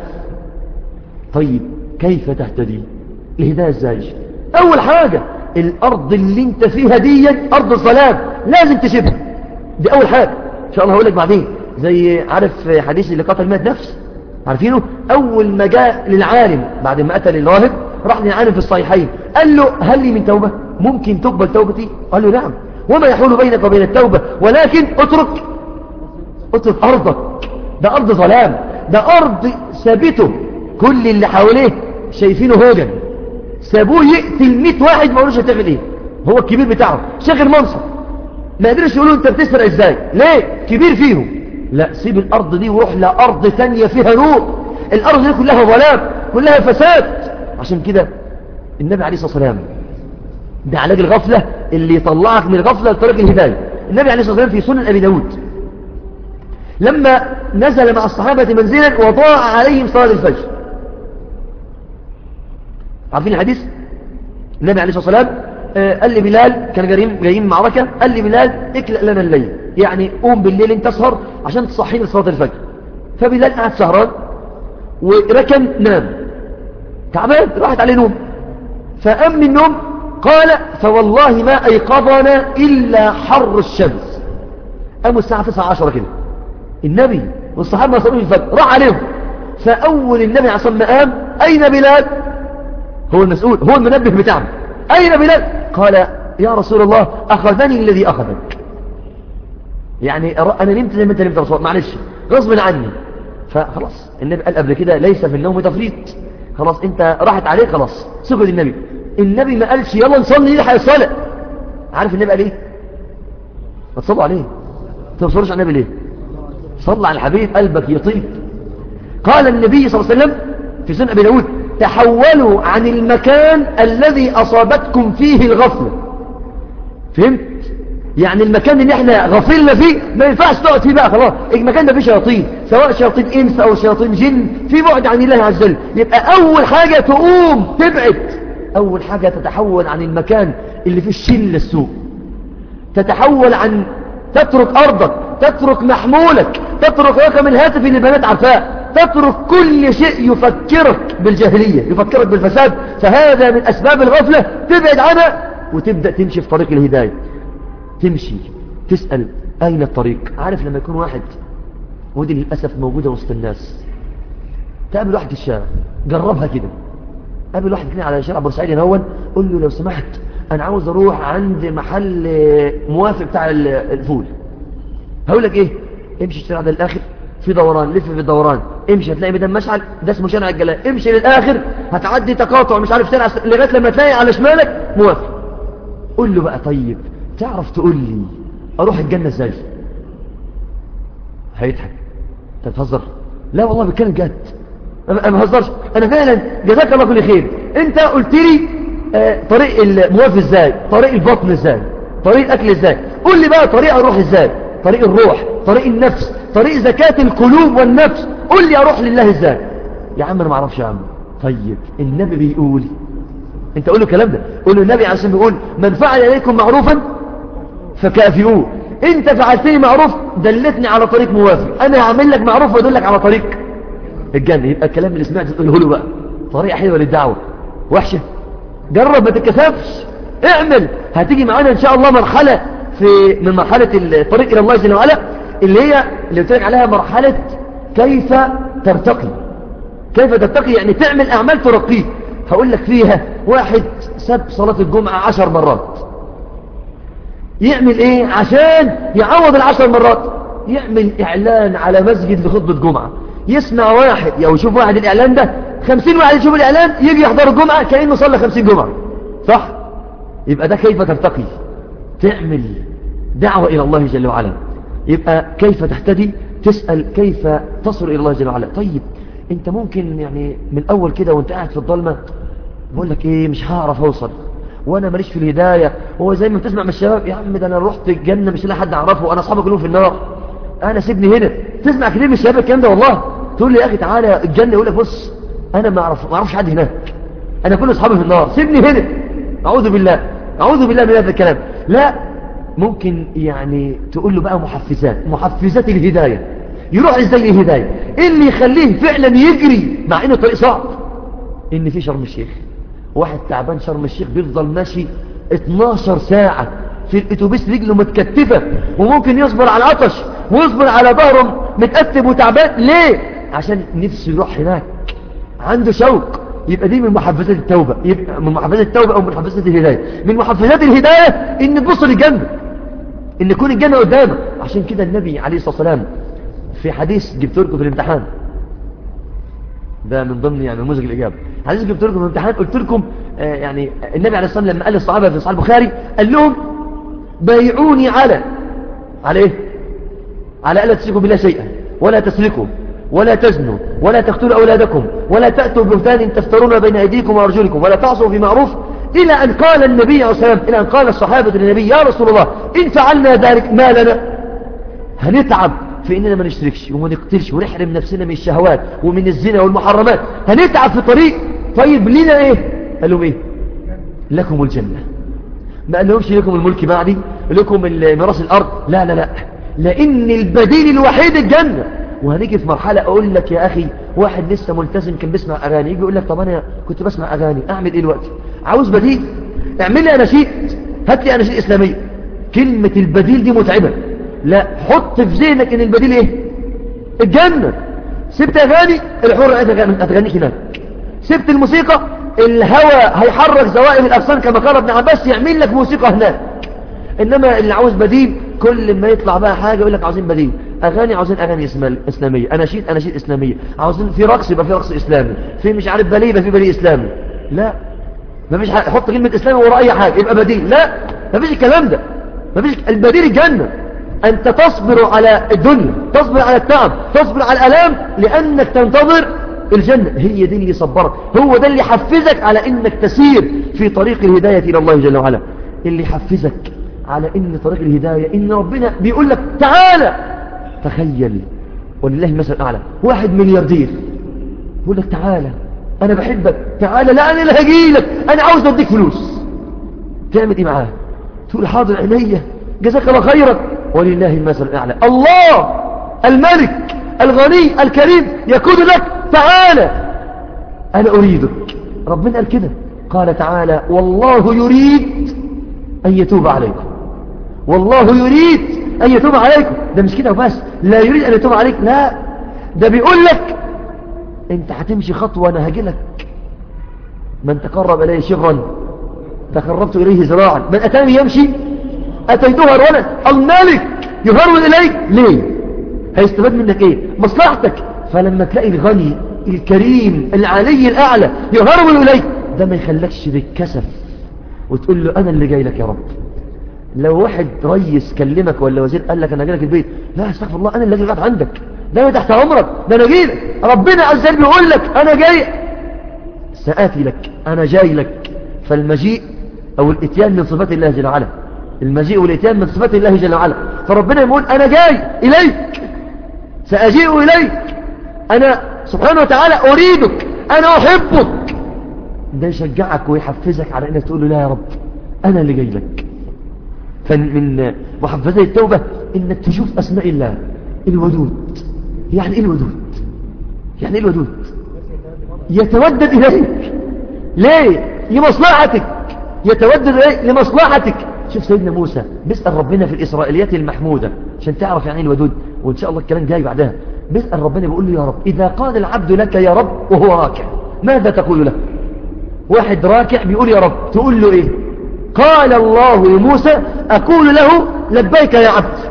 طيب كيف تهتدي الهداية ازاي اول حاجة الارض اللي انت فيها دي ارض الظلام لازم تسيبها دي اول حاجة ان شاء الله هقول لك بعدين زي عارف حديث اللي قتل 100 نفس عارفينه أول ما جاء للعالم بعد ما قتل الراهب راح للعالم في الصحيحين قال له هل لي من توبة ممكن تقبل توبتي قال له نعم وما يحول بينك وبين التوبة ولكن اترك اترك أرضك ده أرض ظلام ده أرض ثابته كل اللي حواليه شايفينه هوجن سابوه يقتل 100 واحد ما قالوش هتعمل ايه هو الكبير بتاعه شغل منصب ما قدرش يقولوا انت بتسرق ازاي ليه كبير فيهم لا سيب الارض دي وروح لارض ثانيه فيها نور الارض دي كلها ظلام كلها فساد عشان كده النبي عليه الصلاه والسلام ده علاج الغفله اللي يطلعك من الغفله لطريق الهدايه النبي عليه الصلاه والسلام في سنن ابي داود لما نزل مع الصحابه منزلا وضاع عليهم صلاه الفجر عارفين الحديث النبي عليه الصلاه والسلام آه، قال لي بلال كان جايين جايين معركة قال لي بلال اكلأ لنا الليل يعني قوم بالليل انت اسهر عشان تصحيني لصلاة الفجر فبلال قعد سهران وركن نام تعبان راحت عليه نوم فقام من النوم قال فوالله ما أيقظنا إلا حر الشمس قاموا الساعة 9 10 كده النبي والصحابة ما صلوا الفجر راح عليهم فأول النبي عليه الصلاة والسلام قام أين بلال هو المسؤول هو المنبه بتاعنا أين بلال قال يا رسول الله أخذني الذي أخذك يعني أنا نمت زي ما أنت نمت يا رسول الله معلش غصب عني فخلاص النبي قال قبل كده ليس في النوم تفريط خلاص أنت راحت عليك خلاص سكت النبي النبي ما قالش يلا نصلي يلحق الصلاة عارف النبي قال ايه ما تصلوا عليه ما تصلوش على النبي ليه صلى على الحبيب قلبك يطيب قال النبي صلى الله عليه وسلم في سنة أبي داود تحولوا عن المكان الذي أصابتكم فيه الغفلة فهمت؟ يعني المكان اللي احنا غفلنا فيه ما ينفعش تقعد فيه بقى خلاص المكان ده فيه شياطين سواء شياطين انس او شياطين جن في بعد عن الله عز وجل يبقى اول حاجة تقوم تبعد اول حاجة تتحول عن المكان اللي فيه الشل السوء تتحول عن تترك ارضك تترك محمولك تترك رقم الهاتف اللي البنات عارفاه تترك كل شيء يفكرك بالجاهلية يفكرك بالفساد فهذا من أسباب الغفلة تبعد عنها وتبدأ تمشي في طريق الهداية تمشي تسأل أين الطريق عارف لما يكون واحد ودي للأسف موجودة وسط الناس تقابل واحد في الشارع جربها كده قابل واحد كده على شارع بورسعيد هون قول له لو سمحت أنا عاوز أروح عند محل موافق بتاع الفول هقول لك إيه امشي الشارع ده للآخر في دوران لف في الدوران امشي هتلاقي ميدان مشعل ده اسمه شارع الجلاء امشي للاخر هتعدي تقاطع مش عارف شارع لغايه لما تلاقي على شمالك موافق قول له بقى طيب تعرف تقول لي اروح الجنه ازاي هيضحك انت بتهزر لا والله بتكلم جد انا ما بهزرش انا فعلا جزاك الله كل خير انت قلت لي آه طريق الموافق ازاي طريق البطن ازاي طريق الاكل ازاي قول لي بقى طريق اروح ازاي طريق الروح طريق النفس طريق زكاة القلوب والنفس قل لي اروح لله ازاي يا عم انا ما اعرفش يا عم طيب النبي بيقول انت قول له الكلام ده قول له النبي عشان بيقول من فعل اليكم معروفا فكافئوه انت فعلتني معروف دلتني على طريق موافق انا هعمل لك معروف وادلك على طريق الجنة يبقى الكلام اللي سمعت تقوله له بقى طريقة حلوة للدعوة وحشة جرب ما تتكسفش اعمل هتيجي معانا ان شاء الله مرحلة في من مرحلة الطريق الى الله جل وعلا اللي هي اللي قلت لك عليها مرحلة كيف ترتقي كيف ترتقي يعني تعمل أعمال ترقيك هقول لك فيها واحد ساب صلاة الجمعة عشر مرات يعمل ايه عشان يعوض العشر مرات يعمل اعلان على مسجد لخطبة جمعة يسمع واحد او يشوف واحد الاعلان ده خمسين واحد يشوف الاعلان يجي يحضر الجمعة كأنه صلى خمسين جمعة صح يبقى ده كيف ترتقي تعمل دعوة الى الله جل وعلا يبقى كيف تهتدي تسأل كيف تصل إلى الله جل وعلا طيب انت ممكن يعني من أول كده وانت قاعد في الظلمة بقول لك ايه مش هعرف اوصل وانا ماليش في الهداية هو زي ما بتسمع من الشباب يا عم ده انا رحت الجنة مش لاقي حد اعرفه انا اصحابي كلهم في النار انا سيبني هنا تسمع كتير من الشباب الكلام ده والله تقول لي يا اخي تعالى الجنة يقول لك بص انا ما اعرف ما اعرفش حد هناك انا كل اصحابي في النار سيبني هنا اعوذ بالله اعوذ بالله من هذا الكلام لا ممكن يعني تقول له بقى محفزات محفزات الهداية يروح ازاي الهداية ايه اللي يخليه فعلا يجري مع انه طريق صعب ان في شرم الشيخ واحد تعبان شرم الشيخ بيفضل ماشي 12 ساعة في الاتوبيس رجله متكتفة وممكن يصبر على العطش ويصبر على ظهره متأتب وتعبان ليه عشان نفسه يروح هناك عنده شوق يبقى دي من محفزات التوبة يبقى من محفزات التوبة أو من محفزات الهداية من محفزات الهداية إن تبص للجنة إن يكون الجنة قدامك عشان كده النبي عليه الصلاة والسلام في حديث جبت لكم في الامتحان ده من ضمن يعني نموذج الإجابة حديث جبت لكم في الامتحان قلت لكم آه يعني النبي عليه الصلاة والسلام لما قال للصحابة في صحيح البخاري قال لهم بايعوني على على إيه على ألا تشركوا بالله شيئا ولا تسرقوا ولا تزنوا ولا تقتلوا أولادكم ولا تأتوا ببهتان تفترون بين أيديكم وأرجلكم ولا تعصوا في معروف إلى أن قال النبي عليه الصلاة والسلام إلى أن قال الصحابة للنبي يا رسول الله إن فعلنا ذلك ما لنا هنتعب في إننا ما نشتركش وما نقتلش ونحرم نفسنا من الشهوات ومن الزنا والمحرمات هنتعب في طريق طيب لنا إيه قال لهم إيه لكم الجنة ما قال لهمش لكم الملك بعدي لكم ميراث الأرض لا لا لا لأن البديل الوحيد الجنة وهنيجي في مرحلة أقول لك يا أخي واحد لسه ملتزم كان بيسمع أغاني يجي يقول لك طب أنا كنت بسمع أغاني أعمل إيه دلوقتي عاوز بديل اعمل لي أناشيد هات لي أناشيد إسلامية كلمة البديل دي متعبة لا حط في ذهنك إن البديل إيه الجنة سبت أغاني الحر هتغنيك هناك سبت الموسيقى الهوى هيحرك زوائم الأغصان كما قال ابن عباس يعمل لك موسيقى هناك إنما اللي عاوز بديل كل ما يطلع بقى حاجة يقول لك عاوزين بديل أغاني عاوزين أغاني إسلامية أناشيد أناشيد إسلامية عاوزين في رقص يبقى في رقص إسلامي في مش عارف باليه يبقى في باليه إسلامي لا ما فيش حط كلمة إسلامي وراء أي حاجة يبقى بديل لا ما فيش الكلام ده ما فيش البديل الجنة أنت تصبر على الدنيا تصبر على التعب تصبر على الألام لأنك تنتظر الجنة هي دي اللي يصبرك هو ده اللي يحفزك على أنك تسير في طريق الهداية إلى الله جل وعلا اللي يحفزك على أن طريق الهداية إن ربنا بيقول لك تعالى تخيل ولله المثل الأعلى واحد ملياردير يقول لك تعالى أنا بحبك تعالى لا أنا اللي هجيلك أنا عاوز أديك فلوس تعمل إيه معاه تقول حاضر عينيا جزاك الله خيرا ولله المثل الأعلى الله الملك الغني الكريم يقول لك تعالى أنا أريدك ربنا قال كده قال تعالى والله يريد أن يتوب عليكم والله يريد أن يتوب عليكم ده مش كده وبس لا يريد أن يتوب عليك لا ده بيقول لك انت هتمشي خطوة أنا هجي لك من تقرب إليه شبرا تقربت إليه زراعا من أتاني يمشي أتيته هرولا الملك يهرول إليك ليه هيستفاد منك إيه مصلحتك فلما تلاقي الغني الكريم العلي الأعلى يهرول إليك ده ما يخلكش بالكسف وتقول له أنا اللي جاي لك يا رب لو واحد ريس كلمك ولا وزير قال لك أنا جاي لك البيت لا استغفر الله أنا اللي جاي لك عندك ده أنا تحت أمرك ده أنا جاي لك ربنا عز وجل بيقول لك أنا جاي سآتي لك أنا جاي لك فالمجيء أو الاتيان من صفات الله جل وعلا المجيء والاتيان من صفات الله جل وعلا فربنا يقول أنا جاي إليك سأجيء إليك أنا سبحانه وتعالى أريدك أنا أحبك ده يشجعك ويحفزك على أنك تقول له لا يا رب أنا اللي جاي لك فمن محفزات التوبة إنك تشوف أسماء الله الودود يعني إيه الودود يعني إيه الودود يتودد إليك ليه لمصلحتك يتودد إليك لمصلحتك شوف سيدنا موسى بيسأل ربنا في الإسرائيليات المحمودة عشان تعرف يعني الودود وإن شاء الله الكلام جاي بعدها بيسأل ربنا بيقول له يا رب إذا قال العبد لك يا رب وهو راكع ماذا تقول له واحد راكع بيقول يا رب تقول له إيه قال الله لموسى أقول له لبيك يا عبد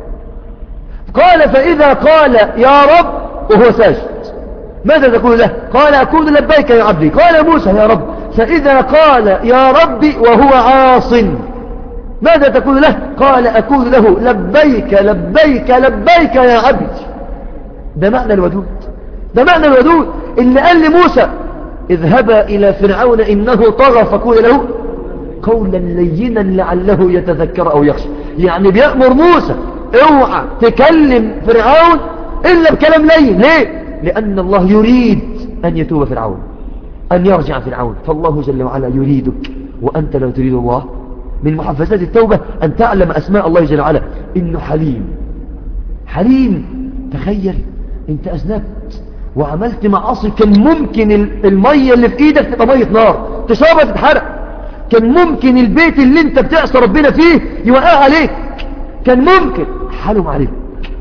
قال فإذا قال يا رب وهو ساجد ماذا تقول له قال أقول لبيك يا عبدي قال موسى يا رب فإذا قال يا ربي وهو عاص ماذا تقول له قال أقول له لبيك لبيك لبيك يا عبد ده معنى الودود ده معنى الودود اللي قال لموسى اذهبا إلى فرعون إنه طغى فقول له قولا لينا لعله يتذكر أو يخشى يعني بيأمر موسى اوعى تكلم فرعون إلا بكلام لين ليه لأن الله يريد أن يتوب فرعون أن يرجع فرعون فالله جل وعلا يريدك وأنت لا تريد الله من محفزات التوبة أن تعلم أسماء الله جل وعلا إنه حليم حليم تخيل انت أذنبت وعملت معاصي كان ممكن المية اللي في ايدك تبقى مية نار تشربها تتحرق كان ممكن البيت اللي انت بتعصى ربنا فيه يوقع عليك كان ممكن حلم عليك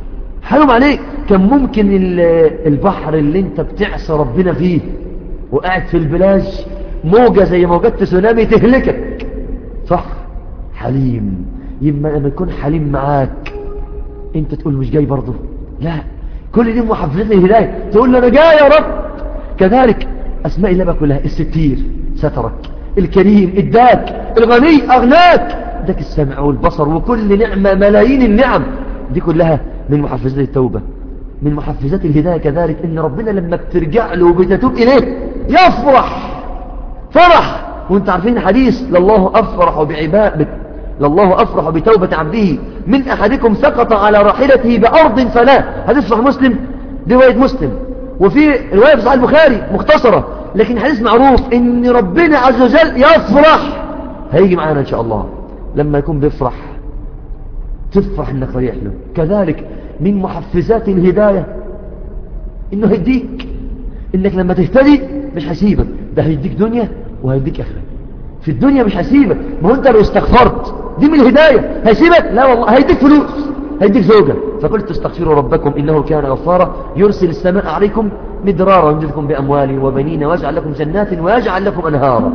حرام عليك كان ممكن ال- البحر اللي انت بتعصى ربنا فيه وقاعد في البلاج موجة زي موجات تسونامي تهلكك صح حليم يبقى لما يكون حليم معاك انت تقول مش جاي برضه لا كل دي محفزات الهداية تقول له انا جاي يا رب كذلك اسماء الله بقى كلها الستير سترك الكريم اداك الغني اغناك اداك السمع والبصر وكل نعمة ملايين النعم دي كلها من محفزات التوبة من محفزات الهداية كذلك ان ربنا لما بترجع له وبتتوب اليه يفرح فرح وانت عارفين حديث لله افرح بعباد لله افرح بتوبة عبده من احدكم سقط على راحلته بارض فلا حديث صحيح مسلم دي رواية مسلم وفي رواية في صحيح البخاري مختصرة لكن حديث معروف ان ربنا عز وجل يفرح هيجي معانا ان شاء الله لما يكون بيفرح تفرح انك رايح له كذلك من محفزات الهداية انه هيديك انك لما تهتدي مش هيسيبك ده هيديك دنيا وهيديك اخره في الدنيا مش هيسيبك ما هو انت لو استغفرت دي من الهداية هيسيبك لا والله هيديك فلوس هيديك زوجة فقلت استغفروا ربكم إنه كان غفارا يرسل السماء عليكم مدرارا ويمددكم بأموال وبنين ويجعل لكم جنات ويجعل لكم أنهارا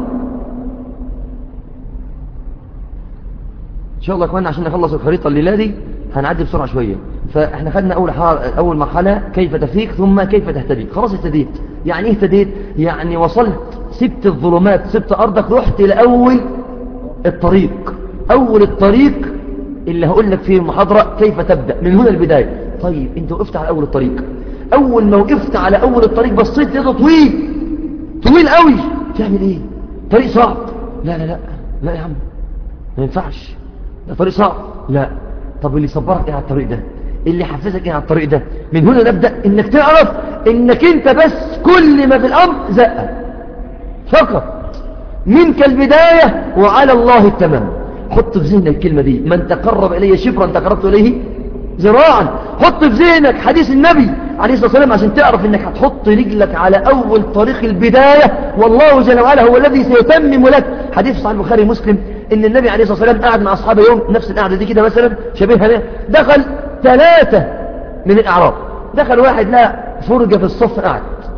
إن شاء الله كمان عشان نخلص الخريطة الليلة دي هنعدي بسرعة شوية فاحنا خدنا أول حار... أول مرحلة كيف تفيق ثم كيف تهتدي خلاص اهتديت يعني ايه اهتديت يعني وصلت سبت الظلمات سبت أرضك رحت لأول الطريق أول الطريق اللي هقول لك فيه المحاضرة كيف تبدأ من هنا البداية طيب انت وقفت على أول الطريق أول ما وقفت على أول الطريق بصيت لقيته طويل طويل قوي تعمل ايه طريق صعب لا لا لا لا يا عم ما ينفعش ده طريق صعب لا طب اللي صبرك ايه على الطريق ده اللي حفزك ايه على الطريق ده من هنا نبدأ انك تعرف انك انت بس كل ما في الامر زقة فقط منك البداية وعلى الله التمام حط في ذهنك الكلمة دي من تقرب إلي شبرا تقربت إليه ذراعا حط في ذهنك حديث النبي عليه الصلاة والسلام عشان تعرف انك هتحط رجلك على اول طريق البداية والله جل وعلا هو الذي سيتمم لك حديث صحيح البخاري ومسلم ان النبي عليه الصلاة والسلام قاعد مع اصحابه يوم نفس القعدة دي كده مثلا شبيهها لها دخل ثلاثة من الاعراب دخل واحد لا فرجة في الصف قاعد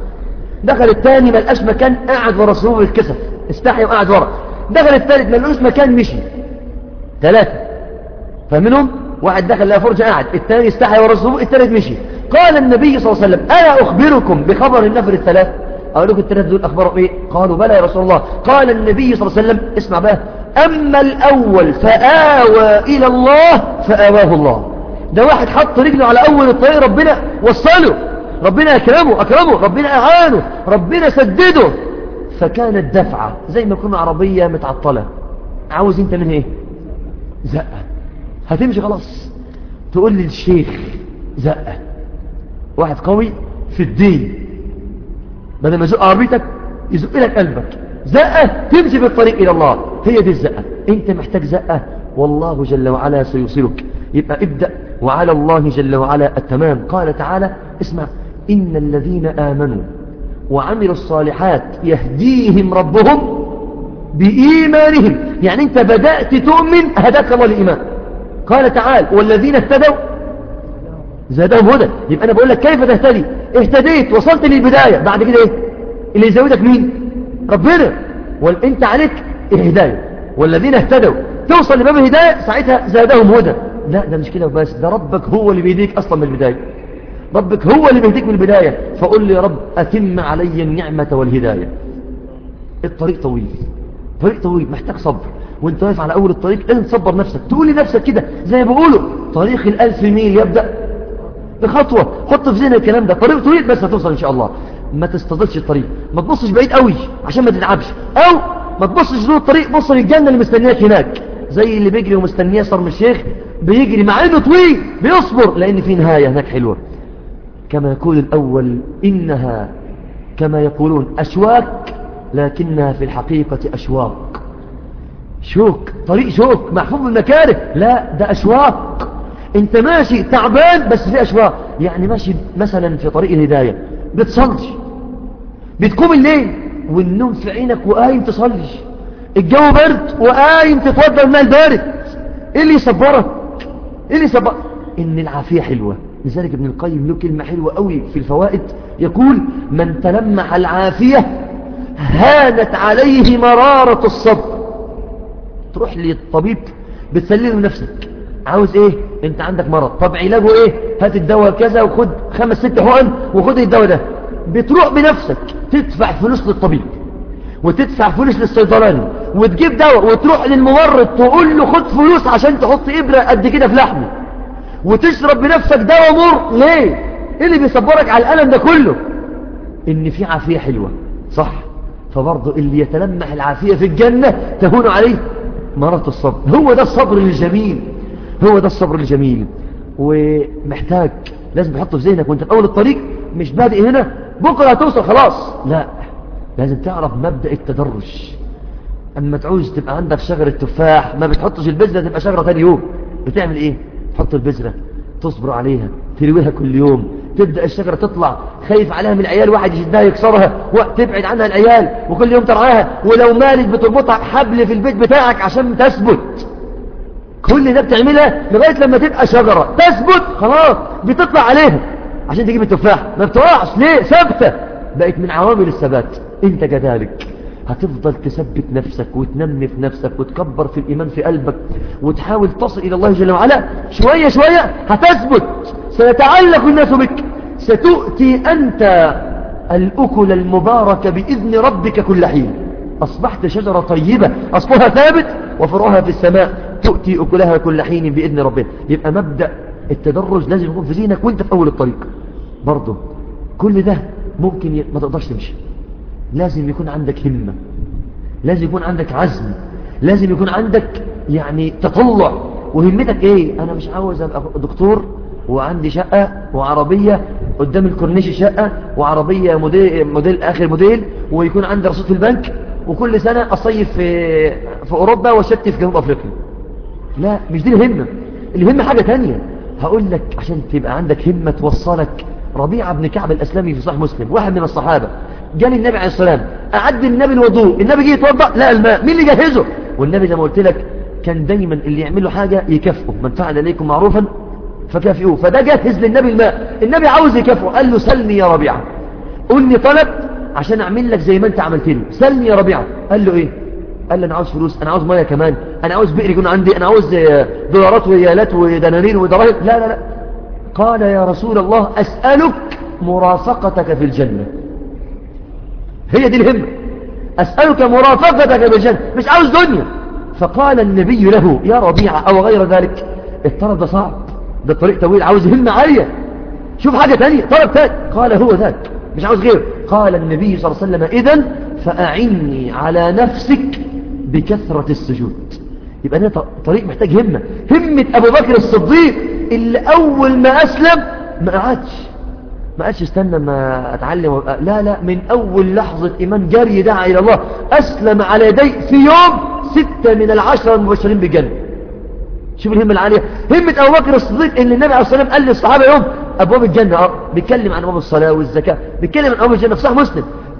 دخل الثاني ما لقاش مكان قاعد ورا صفوف الكسف استحي وقاعد ورا دخل الثالث ما لقاش مكان مشي ثلاثة فمنهم واحد دخل لها فرجة قاعد الثاني استحي ورا الصفوف الثالث مشي قال النبي صلى الله عليه وسلم ألا أخبركم بخبر النفر الثلاث أقول لكم الثلاث دول أخبروا إيه قالوا بلى يا رسول الله قال النبي صلى الله عليه وسلم اسمع بقى أما الأول فآوى إلى الله فآواه الله ده واحد حط رجله على أول الطريق ربنا وصله ربنا أكرمه أكرمه ربنا أعانه ربنا سدده فكانت دفعة زي ما يكون عربية متعطلة عاوز انت منها ايه زقة هتمشي خلاص تقول للشيخ زقة واحد قوي في الدين بدل ما يزق عربيتك يزق لك قلبك زقة تمشي في الطريق إلى الله هي دي الزقة انت محتاج زقة والله جل وعلا سيوصلك يبقى ابدأ وعلى الله جل وعلا التمام قال تعالى اسمع إن الذين آمنوا وعملوا الصالحات يهديهم ربهم بإيمانهم يعني أنت بدأت تؤمن هداك الله الإيمان قال تعالى والذين اهتدوا زادهم هدى يبقى أنا بقول لك كيف تهتدي اهتديت وصلت للبداية بعد كده ايه اللي يزودك مين ربنا وانت عليك الهداية والذين اهتدوا توصل لباب الهداية ساعتها زادهم هدى لا ده مش كده بس ده ربك هو اللي بيديك أصلا من البداية ربك هو اللي بيهديك من البداية فقل لي يا رب أتم علي النعمة والهداية الطريق طويل طريق طويل محتاج صبر وانت واقف على أول الطريق انت تصبر نفسك تقول لنفسك كده زي ما بيقولوا طريق الألف ميل يبدأ بخطوة حط في ذهنك الكلام ده طريق طويل بس هتوصل إن شاء الله ما تستضلش الطريق ما تبصش بعيد قوي عشان ما تتعبش أو ما تبصش له الطريق بص للجنة اللي مستنياك هناك زي اللي بيجري ومستنيه شرم الشيخ بيجري مع انه طويل بيصبر لان في نهاية هناك حلوة كما يقول الأول إنها كما يقولون أشواك لكنها في الحقيقة أشواق شوك طريق شوك محفوظ بالمكاره لا ده أشواق انت ماشي تعبان بس في أشواق يعني ماشي مثلا في طريق الهداية بتصلي بتقوم الليل والنوم في عينك وقايم تصلي الجو برد وقايم تتوضى الماء البارد ايه اللي يصبرك ايه اللي يصبرك ان العافية حلوة لذلك ابن القيم له كلمة حلوة قوي في الفوائد يقول من تلمح العافية هانت عليه مرارة الصبر تروح للطبيب بتسلم نفسك عاوز ايه انت عندك مرض طب علاجه ايه هات الدواء كذا وخد خمس ست حقن وخد الدواء ده بتروح بنفسك تدفع فلوس للطبيب وتدفع فلوس للصيدلاني وتجيب دواء وتروح للممرض تقول له خد فلوس عشان تحط ابره قد كده في لحمه وتشرب بنفسك دواء مر ليه ايه اللي بيصبرك على الالم ده كله ان في عافيه حلوه صح فبرضه اللي يتلمح العافيه في الجنه تهون عليه مرض الصبر هو ده الصبر الجميل هو ده الصبر الجميل ومحتاج لازم تحطه في ذهنك وانت في اول الطريق مش بادئ هنا بكره هتوصل خلاص لا لازم تعرف مبدأ التدرج اما تعوز تبقى عندك شجرة تفاح ما بتحطش البذرة تبقى شجرة تاني يوم بتعمل ايه تحط البذرة تصبر عليها ترويها كل يوم تبدأ الشجرة تطلع خايف عليها من العيال واحد يشدها يكسرها وتبعد عنها العيال وكل يوم ترعاها ولو مالت بتربطها بحبل في البيت بتاعك عشان تثبت كل ده بتعملها لغاية لما تبقى شجرة تثبت خلاص بتطلع عليها عشان تجيب التفاح ما بتقعش ليه ثابتة بقت من عوامل الثبات انت كذلك هتفضل تثبت نفسك وتنمي في نفسك وتكبر في الإيمان في قلبك وتحاول تصل إلى الله جل وعلا شوية شوية هتثبت سيتعلق الناس بك ستؤتي أنت الأكل المبارك بإذن ربك كل حين أصبحت شجرة طيبة أصلها ثابت وفرعها في السماء تؤتي أكلها كل حين بإذن ربك يبقى مبدأ التدرج لازم يكون في ذهنك وانت في أول الطريق برضه كل ده ممكن ي... ما تقدرش تمشي لازم يكون عندك همة لازم يكون عندك عزم لازم يكون عندك يعني تطلع وهمتك ايه انا مش عاوز ابقى دكتور وعندي شقة وعربية قدام الكورنيش شقة وعربية موديل, موديل اخر موديل ويكون عندي رصيد في البنك وكل سنة اصيف في, في اوروبا وشتي في جنوب افريقيا لا مش دي الهمة الهمة حاجة تانية هقول لك عشان تبقى عندك همة توصلك ربيعة بن كعب الأسلامي في صحيح مسلم واحد من الصحابة جالي النبي عليه السلام أعد النبي الوضوء النبي جه يتوضأ لا الماء مين اللي جهزه والنبي زي ما قلت لك كان دايما اللي يعمل له حاجة يكافئه من فعل إليكم معروفا فكافئوه فده جهز للنبي الماء النبي عاوز يكافئه قال له سلني يا ربيعة قل لي طلب عشان أعمل لك زي ما أنت عملت لي سلني يا ربيعة قال له إيه قال لي أنا عاوز فلوس أنا عاوز مية كمان أنا عاوز بئر يكون عندي أنا عاوز دولارات وريالات ودنانير ودراهم لا لا لا قال يا رسول الله أسألك مرافقتك في الجنة هي دي الهمة أسألك مرافقتك في الجنة مش عاوز دنيا فقال النبي له يا ربيعة أو غير ذلك الطلب ده صعب ده الطريق طويل عاوز همة عالية شوف حاجة تانية طلب تاني قال هو ذاك مش عاوز غيره قال النبي صلى الله عليه وسلم إذن فأعني على نفسك بكثرة السجود يبقى ده طريق محتاج همة همة أبو بكر الصديق اللي أول ما أسلم ما قعدش ما قالش استنى ما أتعلم وأبقى. لا لا من أول لحظة إيمان جري دعا إلى الله أسلم على يدي في يوم ستة من العشرة المبشرين بالجنة شوف الهمة العالية همة أبو بكر الصديق اللي النبي عليه الصلاة والسلام قال للصحابة يوم أبواب الجنة أه بيتكلم عن أبواب الصلاة والزكاة بيتكلم عن أبواب الجنة في صح مسلم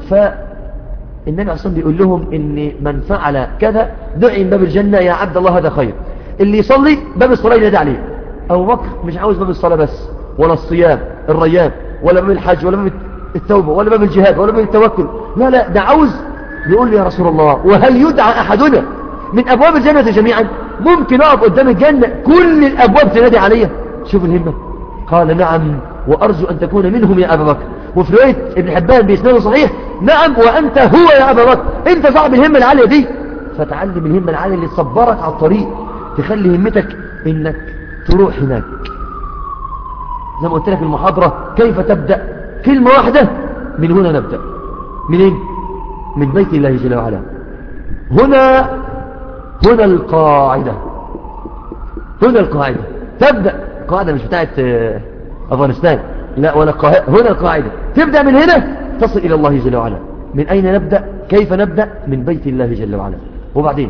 فالنبي عليه الصلاة بيقول لهم إن من فعل كذا دعي من باب الجنة يا عبد الله هذا خير اللي يصلي باب الصلاة ينادي عليه أبو بكر مش عاوز باب الصلاة بس ولا الصيام الريان ولا باب الحج ولا باب التوبة ولا باب الجهاد ولا باب التوكل لا لا ده عاوز بيقول لي يا رسول الله وهل يدعى أحدنا من أبواب الجنة جميعا ممكن أقف قدام الجنة كل الأبواب تنادي عليا شوف الهمة قال نعم وأرجو أن تكون منهم يا أبا بكر وفي رواية ابن حبان بإسناده صحيح نعم وأنت هو يا أبا بكر أنت صاحب الهمة العالية دي فتعلم الهمة العالية اللي تصبرك على الطريق تخلي همتك إنك تروح هناك زي ما قلت لك المحاضرة كيف تبدأ كلمة واحدة من هنا نبدأ منين من بيت الله جل وعلا هنا هنا القاعدة هنا القاعدة تبدأ قاعدة مش بتاعت أفغانستان لا ولا القاعدة هنا القاعدة تبدأ من هنا تصل إلى الله جل وعلا من أين نبدأ كيف نبدأ من بيت الله جل وعلا وبعدين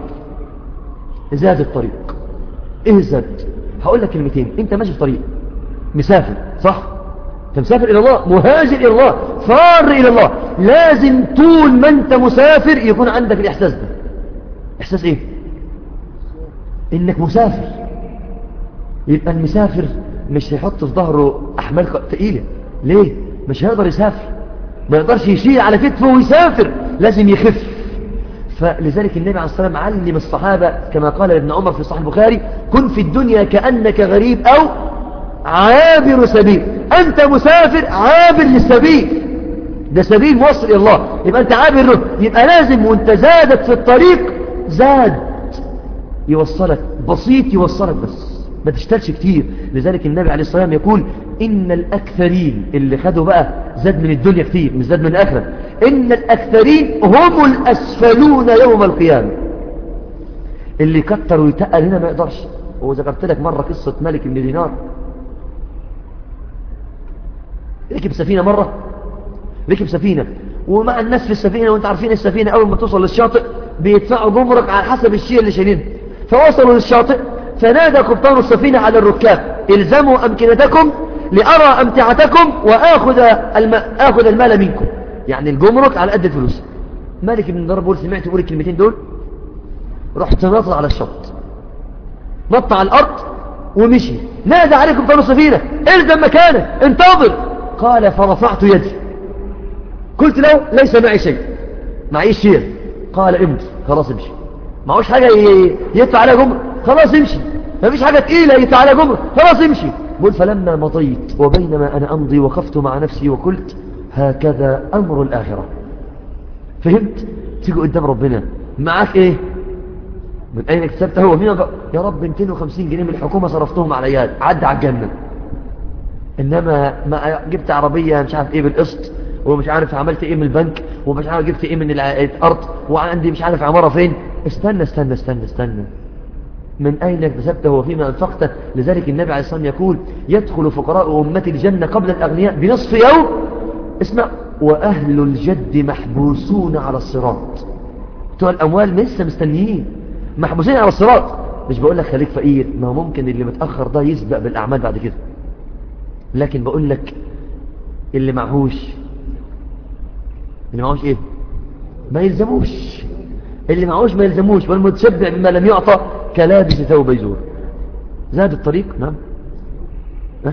زاد الطريق ايه زاد هقول لك كلمتين انت ماشي في طريق مسافر صح انت مسافر الى الله مهاجر الى الله فار الى الله لازم طول ما انت مسافر يكون عندك الاحساس ده احساس ايه انك مسافر يبقى المسافر مش هيحط في ظهره أحمال ثقيلة ليه؟ مش هيقدر يسافر ما يقدرش يشيل على كتفه ويسافر لازم يخف فلذلك النبي عليه الصلاة والسلام علم الصحابة كما قال ابن عمر في صحيح البخاري كن في الدنيا كأنك غريب أو عابر سبيل أنت مسافر عابر للسبيل ده سبيل موصل إلى الله يبقى أنت عابر له يبقى لازم وانت زادت في الطريق زاد يوصلك بسيط يوصلك بس ما تشتغلش كتير لذلك النبي عليه الصلاة والسلام يقول إن الأكثرين اللي خدوا بقى زاد من الدنيا كتير مش زاد من الآخرة إن الأكثرين هم الأسفلون يوم القيامة اللي كتر ويتقل هنا ما يقدرش وذكرت لك مرة قصة ملك بن دينار ركب سفينة مرة ركب سفينة ومع الناس في السفينة وانت عارفين السفينة أول ما توصل للشاطئ بيدفعوا جمرك على حسب الشيء اللي شايلينه فوصلوا للشاطئ فنادى قبطان السفينة على الركاب الزموا أمكنتكم لأرى أمتعتكم وآخذ الم... آخذ المال منكم يعني الجمرك على قد الفلوس مالك بن دينار بيقول سمعت بقول الكلمتين دول رحت ناطط على الشط نط على الأرض ومشي نادى عليه قبطان السفينة الزم مكانك انتظر قال فرفعت يدي قلت له ليس معي شيء معيش شيء قال امضي خلاص امشي معوش حاجة يدفع عليها جمر خلاص امشي مفيش حاجة تقيلة يدفع عليها جمر خلاص امشي بقول فلما مضيت وبينما أنا أمضي وقفت مع نفسي وقلت هكذا أمر الآخرة فهمت تيجي قدام ربنا معاك ايه من أين اكتسبت هو مين يا رب 250 جنيه من الحكومة صرفتهم على عيال عدى على الجنة إنما ما جبت عربية مش عارف ايه بالقسط ومش عارف عملت ايه من البنك ومش عارف جبت ايه من الارض وعندي مش عارف عمارة فين استنى استنى استنى استنى من أين اكتسبته وفيما أنفقته لذلك النبي عليه الصلاة والسلام يقول يدخل فقراء أمتي الجنة قبل الأغنياء بنصف يوم اسمع وأهل الجد محبوسون على الصراط بتوع الأموال لسه مستنيين محبوسين على الصراط مش بقول لك خليك فقير ما هو ممكن اللي متأخر ده يسبق بالأعمال بعد كده لكن بقول لك اللي معهوش اللي معهوش ايه ما يلزموش اللي معهوش ما يلزموش والمتشبع بما لم يعطى كلابس ثوب يزور زاد الطريق نعم أه؟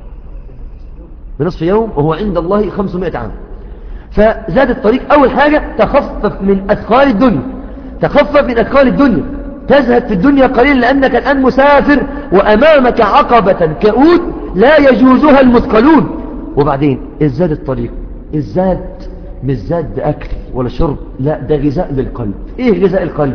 بنصف يوم وهو عند الله 500 عام فزاد الطريق أول حاجة تخفف من أثقال الدنيا تخفف من أثقال الدنيا تزهد في الدنيا قليلا لأنك الآن مسافر وأمامك عقبة كؤود لا يجوزها المثقلون وبعدين ازداد الطريق ازداد مش زاد أكل ولا شرب لا ده غذاء للقلب ايه غذاء القلب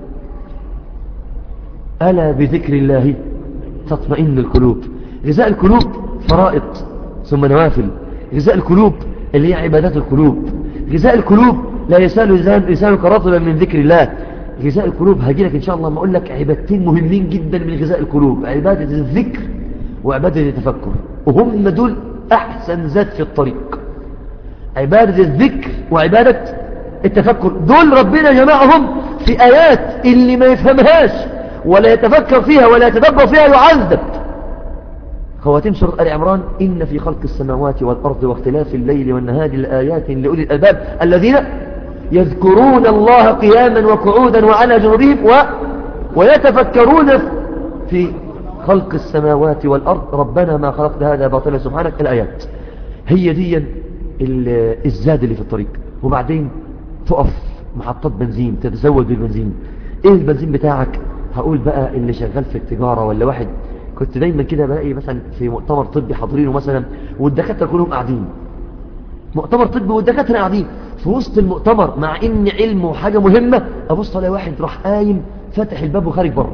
ألا بذكر الله تطمئن القلوب غذاء القلوب فرائض ثم نوافل غذاء القلوب اللي هي عبادات القلوب غذاء القلوب لا يسال لسانك رطبا من ذكر الله غذاء القلوب هاجي لك ان شاء الله ما اقول لك عبادتين مهمين جدا من غذاء القلوب عبادة الذكر وعبادة التفكر وهم دول احسن ذات في الطريق عبادة الذكر وعبادة التفكر دول ربنا جمعهم في آيات اللي ما يفهمهاش ولا يتفكر فيها ولا يتدبر فيها يعذب خواتيم سورة آل عمران إن في خلق السماوات والأرض واختلاف الليل والنهار لآيات لأولي الألباب الذين يذكرون الله قياما وقعودا وعلى جنوبهم و... ويتفكرون في خلق السماوات والأرض ربنا ما خلقت هذا باطلا سبحانك الآيات هي دي الزاد اللي في الطريق وبعدين تقف محطات بنزين تتزود بالبنزين ايه البنزين بتاعك هقول بقى اللي شغال في التجارة ولا واحد كنت دايما كده بلاقي مثلا في مؤتمر طبي حاضرينه مثلا والدكاترة كلهم قاعدين مؤتمر طبي والدكاترة قاعدين في وسط المؤتمر مع ان علمه حاجة مهمة ابص الاقي واحد راح قايم فتح الباب وخارج بره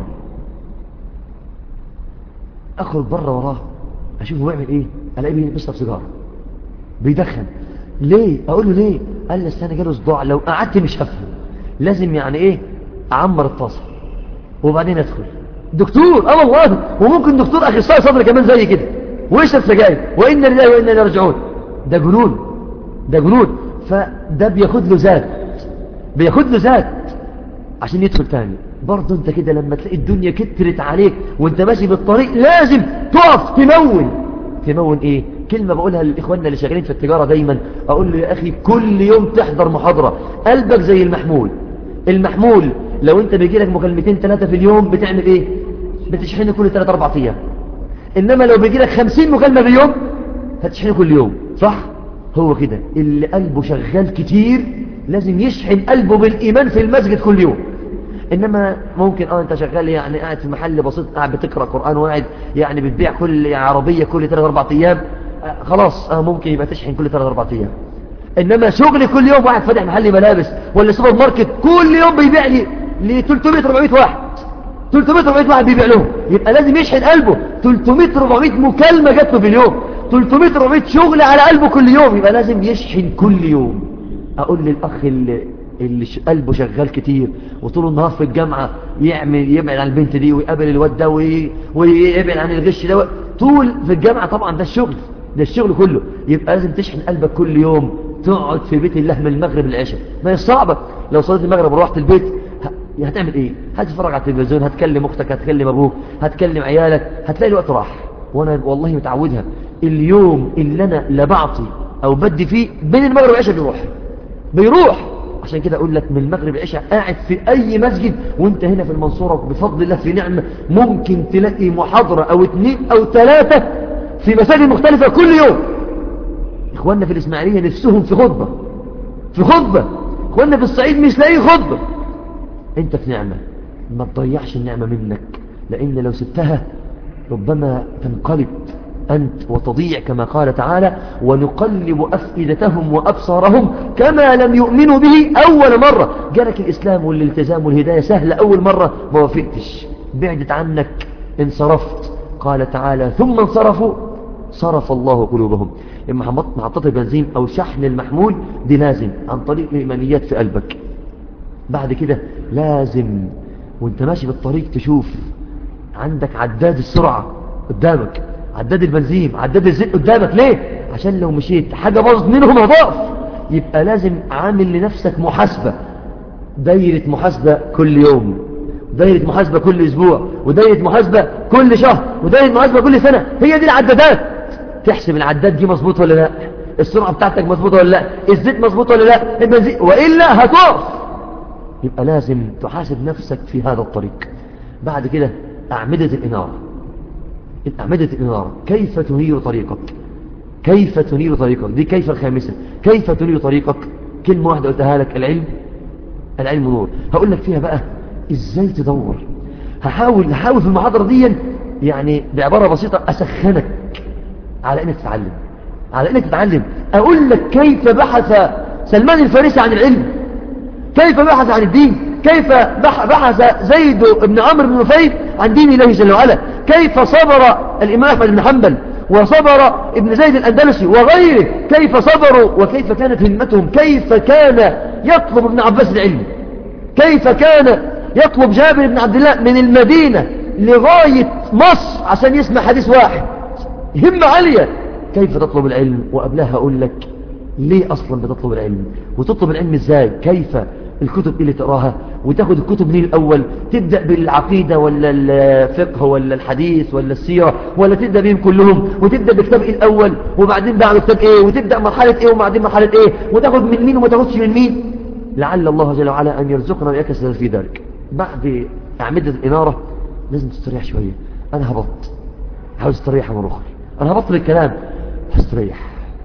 اخرج بره وراه اشوفه بيعمل ايه الاقيه بيشرب سيجاره بيدخن ليه اقول له ليه قال لي السنه جاله صداع لو قعدت مش هفهم لازم يعني ايه اعمر الطاسه وبعدين ادخل دكتور اه والله وممكن دكتور اخصائي صدر كمان زي كده ويشرب سجاير وانا لله وانا اليه راجعون ده جنون ده جنون فده بياخد له زاد بياخد له زاد عشان يدخل تاني برضه انت كده لما تلاقي الدنيا كترت عليك وانت ماشي بالطريق لازم تقف تمون تمون ايه كلمة بقولها لإخواننا اللي شغالين في التجارة دايما أقول له يا أخي كل يوم تحضر محاضرة قلبك زي المحمول المحمول لو انت بيجي لك مكالمتين ثلاثة في اليوم بتعمل ايه بتشحنه كل ثلاثة أربعة أيام إنما لو بيجي لك خمسين مكالمة باليوم هتشحنه كل يوم صح هو كده اللي قلبه شغال كتير لازم يشحن قلبه بالإيمان في المسجد كل يوم إنما ممكن اه انت شغال يعني قاعد في محل بسيط قاعد بتقرأ قرآن وقاعد يعني بتبيع كل عربية كل 3 4 ايام آه خلاص اه ممكن يبقى تشحن كل 3 4 ايام انما شغل كل يوم واحد فاتح محل ملابس ولا سوبر ماركت كل يوم بيبيع لي ل 300 400 واحد 300 400 واحد بيبيع لهم يبقى لازم يشحن قلبه 300 400 مكالمة جات له في اليوم 300 400 شغل على قلبه كل يوم يبقى لازم يشحن كل يوم اقول للاخ اللي اللي ش- قلبه شغال كتير وطول النهار في الجامعة يعمل يبعد عن البنت دي ويقابل الواد ده وي- ويبعد عن الغش ده طول في الجامعة طبعا ده الشغل ده الشغل كله يبقى لازم تشحن قلبك كل يوم تقعد في بيت الله من المغرب للعشاء ما هي صعبة لو صليت المغرب وروحت البيت ه- هتعمل ايه هتتفرج على التلفزيون هتكلم اختك هتكلم ابوك هتكلم عيالك هتلاقي الوقت راح وانا والله متعودها اليوم اللي انا لا بعطي او بدي فيه بين المغرب والعشاء بيروح بيروح عشان كده اقول لك من المغرب العشاء قاعد في اي مسجد وانت هنا في المنصورة بفضل الله في نعمة ممكن تلاقي محاضرة او اتنين او ثلاثة في مساجد مختلفة كل يوم اخواننا في الاسماعيلية نفسهم في خطبة في خطبة اخواننا في الصعيد مش لاقي خطبة انت في نعمة ما تضيعش النعمة منك لان لو سبتها ربما تنقلب أنت وتضيع كما قال تعالى ونقلب أفئدتهم وأبصارهم كما لم يؤمنوا به أول مرة جالك الإسلام والالتزام والهداية سهلة أول مرة ما وفقتش بعدت عنك انصرفت قال تعالى ثم انصرفوا صرف الله قلوبهم إما محط- محطة البنزين أو شحن المحمول دي لازم عن طريق الإيمانيات في قلبك بعد كده لازم وانت ماشي بالطريق تشوف عندك عداد السرعة قدامك عداد البنزين عداد الزيت قدامك ليه عشان لو مشيت حاجة باظت منهم هضعف يبقى لازم عامل لنفسك محاسبة دايرة محاسبة كل يوم دايرة محاسبة كل اسبوع ودايرة محاسبة كل شهر ودايرة محاسبة كل سنة هي دي العدادات تحسب العداد دي مظبوط ولا لا السرعة بتاعتك مظبوطة ولا لا الزيت مظبوط ولا لا البنزين وإلا هتقف يبقى لازم تحاسب نفسك في هذا الطريق بعد كده أعمدة الإنارة أعمدة الإنارة كيف تنير طريقك كيف تنير طريقك دي كيف الخامسة كيف تنير طريقك كلمة واحدة قلتها لك العلم العلم نور هقول لك فيها بقى ازاي تدور هحاول هحاول في المحاضرة دي يعني بعبارة بسيطة أسخنك على انك تتعلم على انك تتعلم اقول لك كيف بحث سلمان الفارسي عن العلم كيف بحث عن الدين كيف بح- بحث زيد بن عمرو بن نفيل عن دين الله جل وعلا كيف صبر الإمام أحمد بن حنبل وصبر ابن زيد الأندلسي وغيره كيف صبروا وكيف كانت همتهم كيف كان يطلب ابن عباس العلم كيف كان يطلب جابر بن عبد الله من المدينة لغاية مصر عشان يسمع حديث واحد همة عالية كيف تطلب العلم وقبلها أقول لك ليه أصلا بتطلب العلم وتطلب العلم إزاي كيف الكتب اللي تقراها وتاخد الكتب منين الأول تبدأ بالعقيدة ولا الفقه ولا الحديث ولا السيرة ولا تبدأ بهم كلهم وتبدأ بكتاب إيه الأول وبعدين بعد كتاب إيه وتبدأ مرحلة إيه وبعدين مرحلة إيه وتاخد من مين وما تاخدش من مين لعل الله جل وعلا أن يرزقنا وإياك السلام في ذلك بعد أعمدة الإنارة لازم تستريح شوية أنا هبط عاوز استريح يا مروخر أنا هبطل الكلام هستريح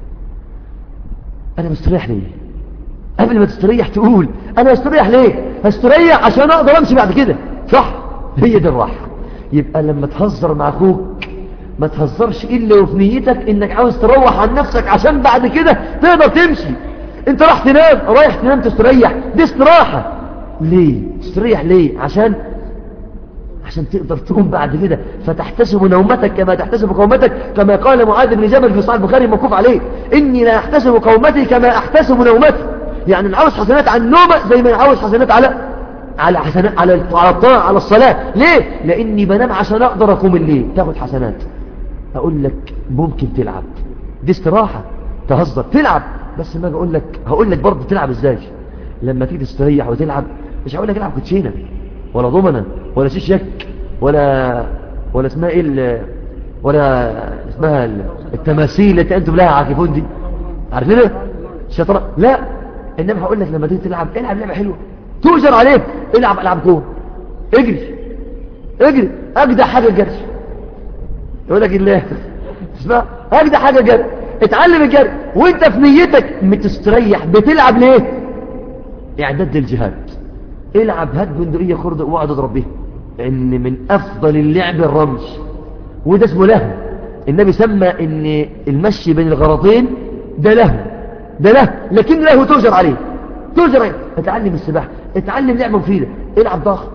أنا مستريح ليه قبل ما تستريح تقول أنا استريح ليه هستريح عشان أقدر أمشي بعد كده صح هي دي الراحة يبقى لما تهزر مع أخوك ما تهزرش إلا وفي نيتك إنك عاوز تروح عن نفسك عشان بعد كده تقدر تمشي انت راح تنام رايح تنام تستريح دي استراحة ليه تستريح ليه عشان عشان تقدر تقوم بعد كده فتحتسب نومتك كما تحتسب قومتك كما قال معاذ بن جبل في صحيح البخاري موقوف عليه إني لا أحتسب قومتي كما أحتسب نومتي يعني نعاوز حسنات على النوم زي ما نعاوز حسنات على على حسنات على على الطاعة على الصلاة ليه لأني بنام عشان أقدر أقوم الليل تاخد حسنات أقول لك ممكن تلعب دي استراحة تهزر تلعب بس ما أقول لك هقول لك برضه تلعب إزاي لما تيجي تستريح وتلعب مش هقول لك العب كوتشينه ولا ضمنه ولا شيش يك ولا ولا اسمها ايه ال- ولا اسمها ال- التماثيل اللي انتم لها عاكفون دي عارفينها الشطرنج لا انما هقول لك لما تيجي تلعب العب لعبه حلوه تؤجر عليك العب العب كوره اجري اجري اجدع حاجه الجري يقول لك الله اسمع هكذا حاجة جد اتعلم الجري وانت في نيتك بتستريح بتلعب ليه اعداد للجهاد العب هات بندقية خرد واقعد اضرب بيها ان من افضل اللعب الرمج وده اسمه لهو النبي سمى ان المشي بين الغرضين ده لهو ده لهو لكن له تؤجر عليه تؤجر عليه اتعلم السباحة اتعلم لعبة مفيدة العب ضغط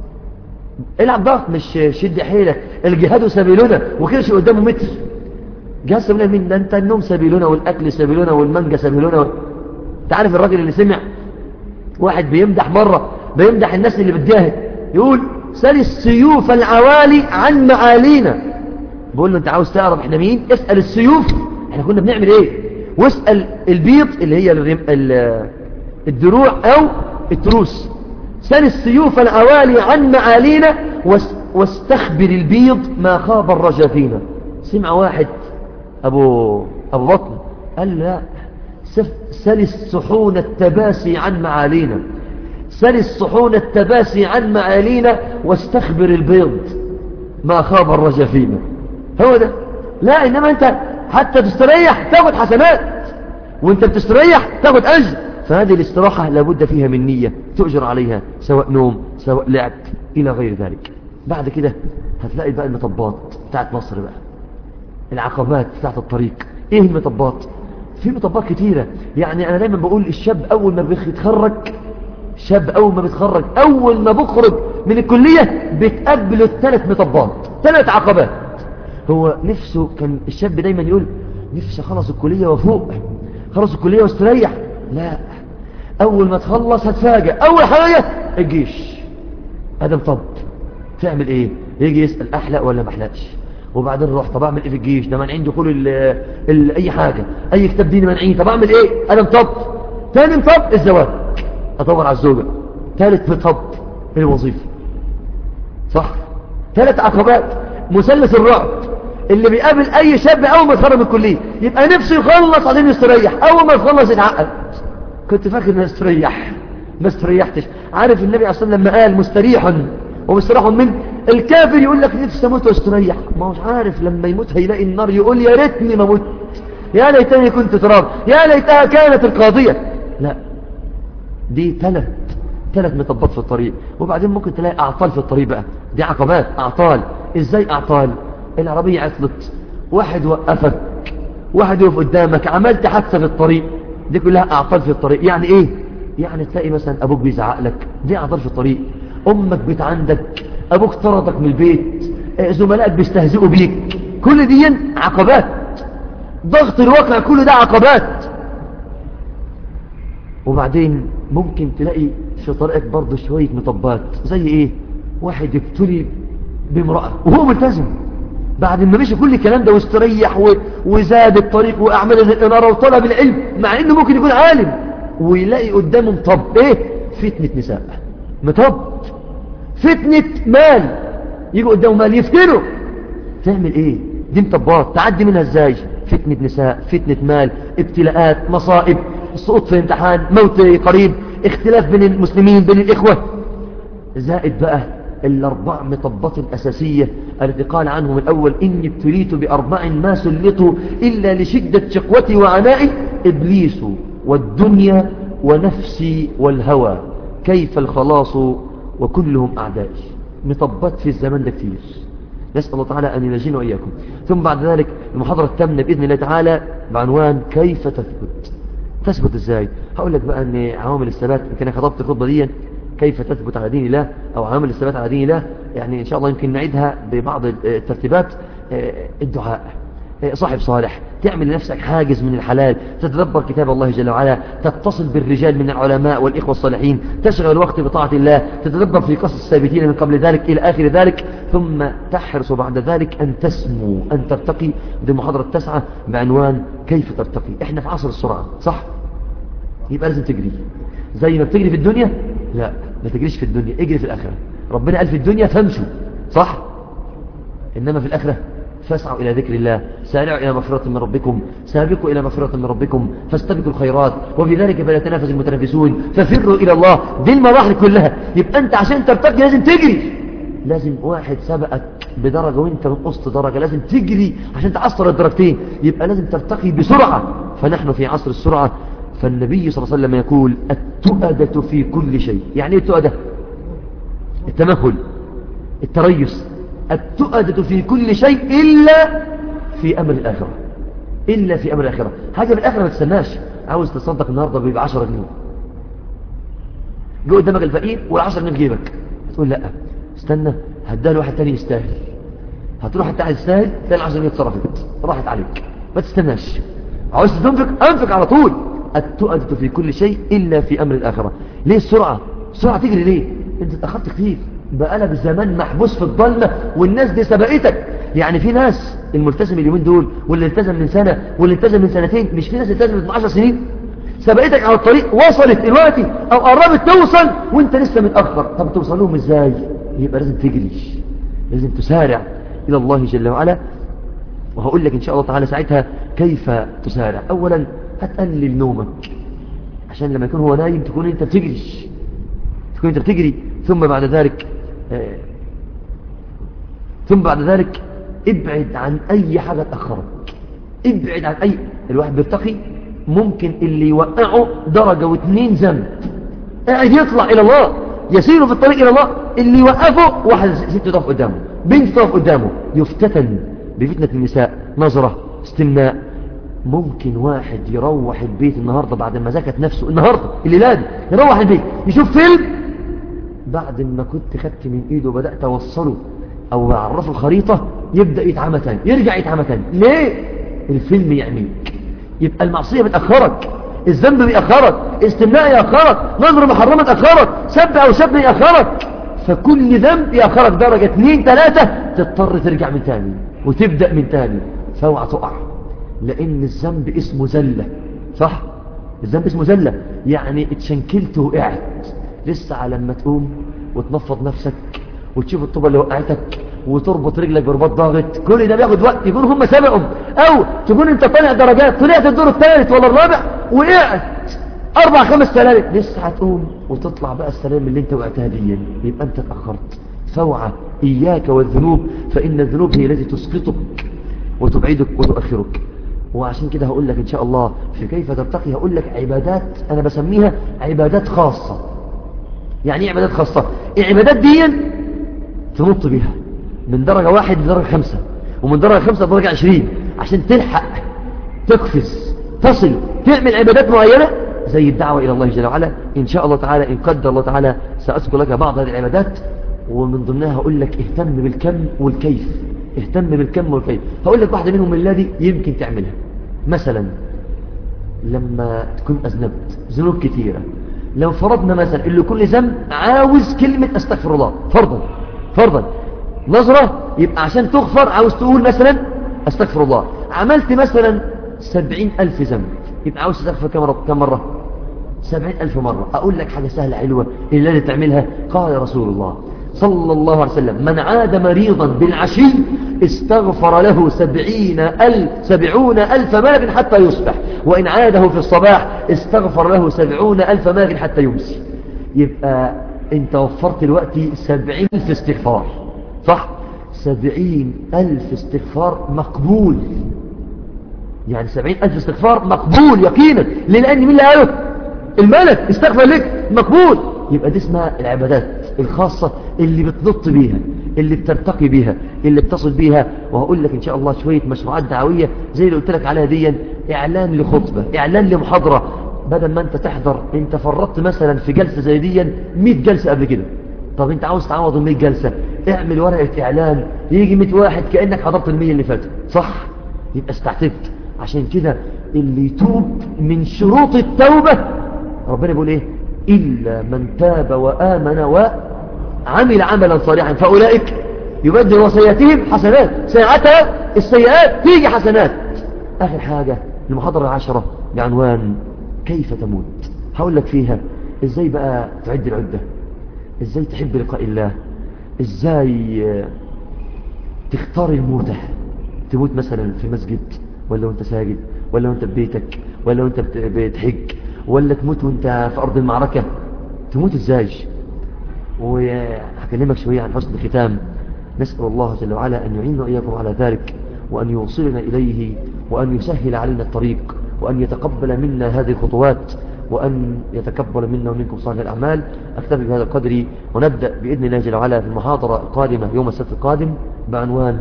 العب ضغط مش شد حيلك الجهاد سبيلنا وكرش قدامه متر جهاد سبيلنا مين ده انت النوم سبيلنا والاكل سبيلنا والمانجا سبيلنا و... تعرف الراجل اللي سمع واحد بيمدح مرة بيمدح الناس اللي بتجاهد يقول سل السيوف العوالي عن معالينا بقول له انت عاوز تعرف احنا مين اسأل السيوف احنا كنا بنعمل ايه واسأل البيض اللي هي الرم... ال... الدروع او التروس سل السيوف العوالي عن معالينا واس... واستخبر البيض ما خاب الرجا فينا سمع واحد ابو ابو بطن قال لا سف... سل الصحون التباسي عن معالينا سل الصحون التباسي عن معالينا واستخبر البيض ما خاب الرجا فينا هو ده لا إنما أنت حتى تستريح تاخد حسنات وانت بتستريح تاخد أجر فهذه الاستراحة لابد فيها من نية تؤجر عليها سواء نوم سواء لعب إلى غير ذلك بعد كده هتلاقي بقى المطبات بتاعت مصر بقى العقبات بتاعت الطريق ايه المطبات في مطبات كتيرة يعني انا دايما بقول الشاب اول ما بيتخرج شاب اول ما بيتخرج اول ما بيخرج من الكلية بتقابله الثلاث مطبات ثلاث عقبات هو نفسه كان الشاب دايما يقول نفسي خلص الكلية وفوق خلص الكلية واستريح لا اول ما تخلص هتفاجئ اول حاجة الجيش هذا مطب تعمل ايه يجي يسأل احلق ولا ما احلقش وبعدين روح طب اعمل ايه في الجيش ده منعين دخول ال ال اي حاجة اي كتاب ديني منعين طب اعمل ايه انا مطب تاني مطب الزواج ادور على الزوجة ثالث مطب الوظيفة صح ثلاث عقبات مثلث الرعب اللي بيقابل اي شاب اول ما يتخرج من الكليه يبقى نفسه يخلص عشان يستريح اول ما يخلص يتعقد كنت فاكر انه يستريح ما استريحتش عارف النبي عليه الصلاه والسلام لما قال مستريح ومستراح من الكافر يقول لك نفسي اموت واستريح ما مش عارف لما يموت هيلاقي النار يقول يا ريتني ما مت يا ليتني كنت تراب يا ليتها كانت القاضيه لا دي ثلاث ثلاث مطبات في الطريق وبعدين ممكن تلاقي اعطال في الطريق بقى دي عقبات اعطال ازاي اعطال العربية عطلت واحد وقفك واحد يقف قدامك عملت حادثة في الطريق دي كلها اعطال في الطريق يعني ايه يعني تلاقي مثلا ابوك بيزعق لك دي اعطال في الطريق امك بيت عندك ابوك طردك من البيت زملائك بيستهزئوا بيك كل دي عقبات ضغط الواقع كل ده عقبات وبعدين ممكن تلاقي في طريقك برضه شوية مطبات زي ايه واحد يبتلي بامرأة وهو ملتزم بعد ما مشي كل الكلام ده واستريح و... وزاد الطريق واعمال الاناره وطلب العلم مع انه ممكن يكون عالم ويلاقي قدامه مطب ايه فتنة نساء مطب فتنة مال يجي قدامه مال يفتنه تعمل ايه دي مطبات تعدي منها ازاي فتنة نساء فتنة مال ابتلاءات مصائب سقوط في امتحان موت قريب اختلاف بين المسلمين بين الاخوة زائد بقى الأربع مطبات الأساسية التي قال عنهم الأول إني ابتليت بأربع ما سلطوا إلا لشدة شقوتي وعنائي إبليس والدنيا ونفسي والهوى كيف الخلاص وكلهم أعدائي مطبات في الزمان ده كتير نسأل الله تعالى أن ينجينا وإياكم ثم بعد ذلك المحاضرة التامنة بإذن الله تعالى بعنوان كيف تثبت تثبت إزاي هقول لك بقى أن عوامل الثبات يمكن أنا خطبت الخطبة دي كيف تثبت على دين الله أو عامل الثبات على دين الله يعني إن شاء الله يمكن نعيدها ببعض الترتيبات الدعاء صاحب صالح تعمل لنفسك حاجز من الحلال تتدبر كتاب الله جل وعلا تتصل بالرجال من العلماء والإخوة الصالحين تشغل الوقت بطاعة الله تتدبر في قصص الثابتين من قبل ذلك إلى آخر ذلك ثم تحرص بعد ذلك أن تسمو أن ترتقي دي المحاضرة التاسعة بعنوان كيف ترتقي احنا في عصر السرعة صح؟ يبقى لازم تجري زي ما بتجري في الدنيا لا ما تجريش في الدنيا اجري في الآخرة ربنا قال في الدنيا فامشوا صح إنما في الآخرة فاسعوا إلى ذكر الله سارعوا إلى مغفرة من ربكم سابقوا إلى مغفرة من ربكم فاستبقوا الخيرات وفي ذلك فليتنافس المتنافسون ففروا إلى الله دي المراحل كلها يبقى أنت عشان ترتقي لازم تجري لازم واحد سبقك بدرجة وانت نقصت درجة لازم تجري عشان تعصر الدرجتين يبقى لازم ترتقي بسرعة فنحن في عصر السرعة فالنبي صلى الله عليه وسلم يقول التؤدة في كل شيء يعني ايه التؤدة التمهل التريث التؤدة في كل شيء إلا في أمر الآخرة إلا في أمر الآخرة حاجة من الآخرة ما تستناش عاوز تصدق النهاردة بيبقى 10 جنيه جه قدامك الفقير والعشر جنيه في جيبك تقول لا استنى هديها لواحد تاني يستاهل هتروح انت عايز تستاهل تلاقي العشر جنيه اتصرفت راحت عليك ما تستناش عاوز تنفق انفق على طول التؤدة في كل شيء إلا في أمر الآخرة ليه السرعة السرعة تجري ليه انت اتأخرت كتير بقالك زمان محبوس في الضلمة والناس دي سبقتك يعني في ناس الملتزم اليومين دول واللي التزم من سنة واللي التزم من سنتين مش في ناس التزمت من 10 سنين سبقتك على الطريق وصلت دلوقتي او قربت توصل وانت لسه متأخر طب توصل لهم ازاي يبقى لازم تجري لازم تسارع الى الله جل وعلا وهقول لك ان شاء الله تعالى ساعتها كيف تسارع اولا هتقلل نومك عشان لما يكون هو نايم تكون انت بتجري تكون انت بتجري ثم بعد ذلك آه ثم بعد ذلك ابعد عن اي حاجة تأخرك ابعد عن اي الواحد بيرتقي ممكن اللي يوقعه درجة واثنين ذنب قاعد يطلع الى الله يسير في الطريق الى الله اللي يوقفه واحد ست تقف قدامه بنت تقف قدامه يفتتن بفتنة النساء نظرة استمناء ممكن واحد يروح البيت النهاردة بعد ما زكت نفسه النهاردة الليلة دي يروح البيت يشوف فيلم بعد ما كنت خدت من ايده وبدأت اوصله او اعرفه الخريطة يبدأ يتعمى تاني يرجع يتعمى تاني ليه الفيلم يعميك يبقى المعصية بتأخرك الذنب بيأخرك استمناء يأخرك نظر محرمة تأخرك سب أو سب يأخرك فكل ذنب يأخرك درجة اثنين ثلاثة تضطر ترجع من تاني وتبدأ من تاني فاوعى تقع لأن الذنب اسمه زلة صح الذنب اسمه زلة يعني اتشنكلت وقعت لسه على لما تقوم وتنفض نفسك وتشوف الطوبة اللي وقعتك وتربط رجلك برباط ضاغط كل ده بياخد وقت يكون هم سبقهم او تكون انت طالع درجات طلعت الدور الثالث ولا الرابع وقعت اربع خمس سلالم لسه هتقوم وتطلع بقى السلام اللي انت وقعتها دي يبقى انت اتاخرت فوعى اياك والذنوب فان الذنوب هي التي تسقطك وتبعدك وتؤخرك وعشان كده هقول لك ان شاء الله في كيف ترتقي هقول لك عبادات انا بسميها عبادات خاصة يعني ايه عبادات خاصة العبادات دي تنط بيها من درجة واحد لدرجة خمسة ومن درجة خمسة لدرجة عشرين عشان تلحق تقفز تصل تعمل عبادات معينة زي الدعوة إلى الله جل وعلا إن شاء الله تعالى إن قدر الله تعالى سأذكر لك بعض هذه العبادات ومن ضمنها هقول لك اهتم بالكم والكيف اهتم بالكم والكيف هقول لك واحدة منهم الذي يمكن تعملها مثلا لما تكون أذنبت ذنوب كثيرة لو فرضنا مثلا اللي كل ذنب عاوز كلمة استغفر الله فرضا فرضا نظرة يبقى عشان تغفر عاوز تقول مثلا استغفر الله عملت مثلا سبعين ألف ذنب يبقى عاوز تستغفر كم مرة, كم مرة؟ سبعين ألف مرة أقول لك حاجة سهلة حلوة اللي لازم تعملها قال رسول الله صلى الله عليه وسلم من عاد مريضا بالعشي استغفر له سبعين ألف سبعون ألف ملك حتى يصبح وإن عاده في الصباح استغفر له سبعون ألف ملك حتى يمسي يبقى انت وفرت الوقت سبعين ألف استغفار صح سبعين ألف استغفار مقبول يعني سبعين ألف استغفار مقبول يقينا لأن مين اللي قاله الملك استغفر لك مقبول يبقى دي اسمها العبادات الخاصة اللي بتنط بيها اللي بترتقي بيها اللي بتصل بيها وهقول لك ان شاء الله شوية مشروعات دعوية زي اللي قلت لك عليها دي اعلان لخطبة اعلان لمحاضرة بدل ما انت تحضر انت فرطت مثلا في جلسة زي دي 100 جلسة قبل كده طب انت عاوز تعوض ال 100 جلسة اعمل ورقة اعلان يجي 100 واحد كأنك حضرت ال 100 اللي فاتوا صح يبقى استعتبت عشان كده اللي يتوب من شروط التوبة ربنا بيقول ايه إلا من تاب وآمن وعمل عملا صالحا فأولئك يبدل وصياتهم حسنات ساعتها السيئات تيجي حسنات آخر حاجة المحاضرة العشرة بعنوان كيف تموت هقول لك فيها ازاي بقى تعد العدة ازاي تحب لقاء الله ازاي تختار الموتة تموت مثلا في مسجد ولا وانت ساجد ولا وانت ببيتك ولا وانت بتحج ولا تموت وانت في أرض المعركة تموت ازاي وهكلمك شوية عن حسن الختام نسأل الله جل وعلا أن يعيننا إياكم على ذلك وأن يوصلنا إليه وأن يسهل علينا الطريق وأن يتقبل منا هذه الخطوات وأن يتكبل منا ومنكم صالح الأعمال أكتفي بهذا القدر ونبدأ بإذن الله جل وعلا في المحاضرة القادمة يوم السبت القادم بعنوان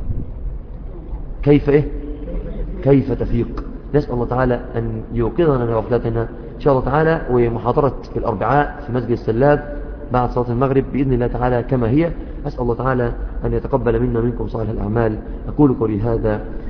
كيف إيه كيف تفيق نسأل الله تعالى أن يوقظنا من غفلتنا إن شاء الله تعالى ومحاضرة الأربعاء في مسجد السلاب بعد صلاة المغرب بإذن الله تعالى كما هي أسأل الله تعالى أن يتقبل منا ومنكم صالح الأعمال أقول قولي هذا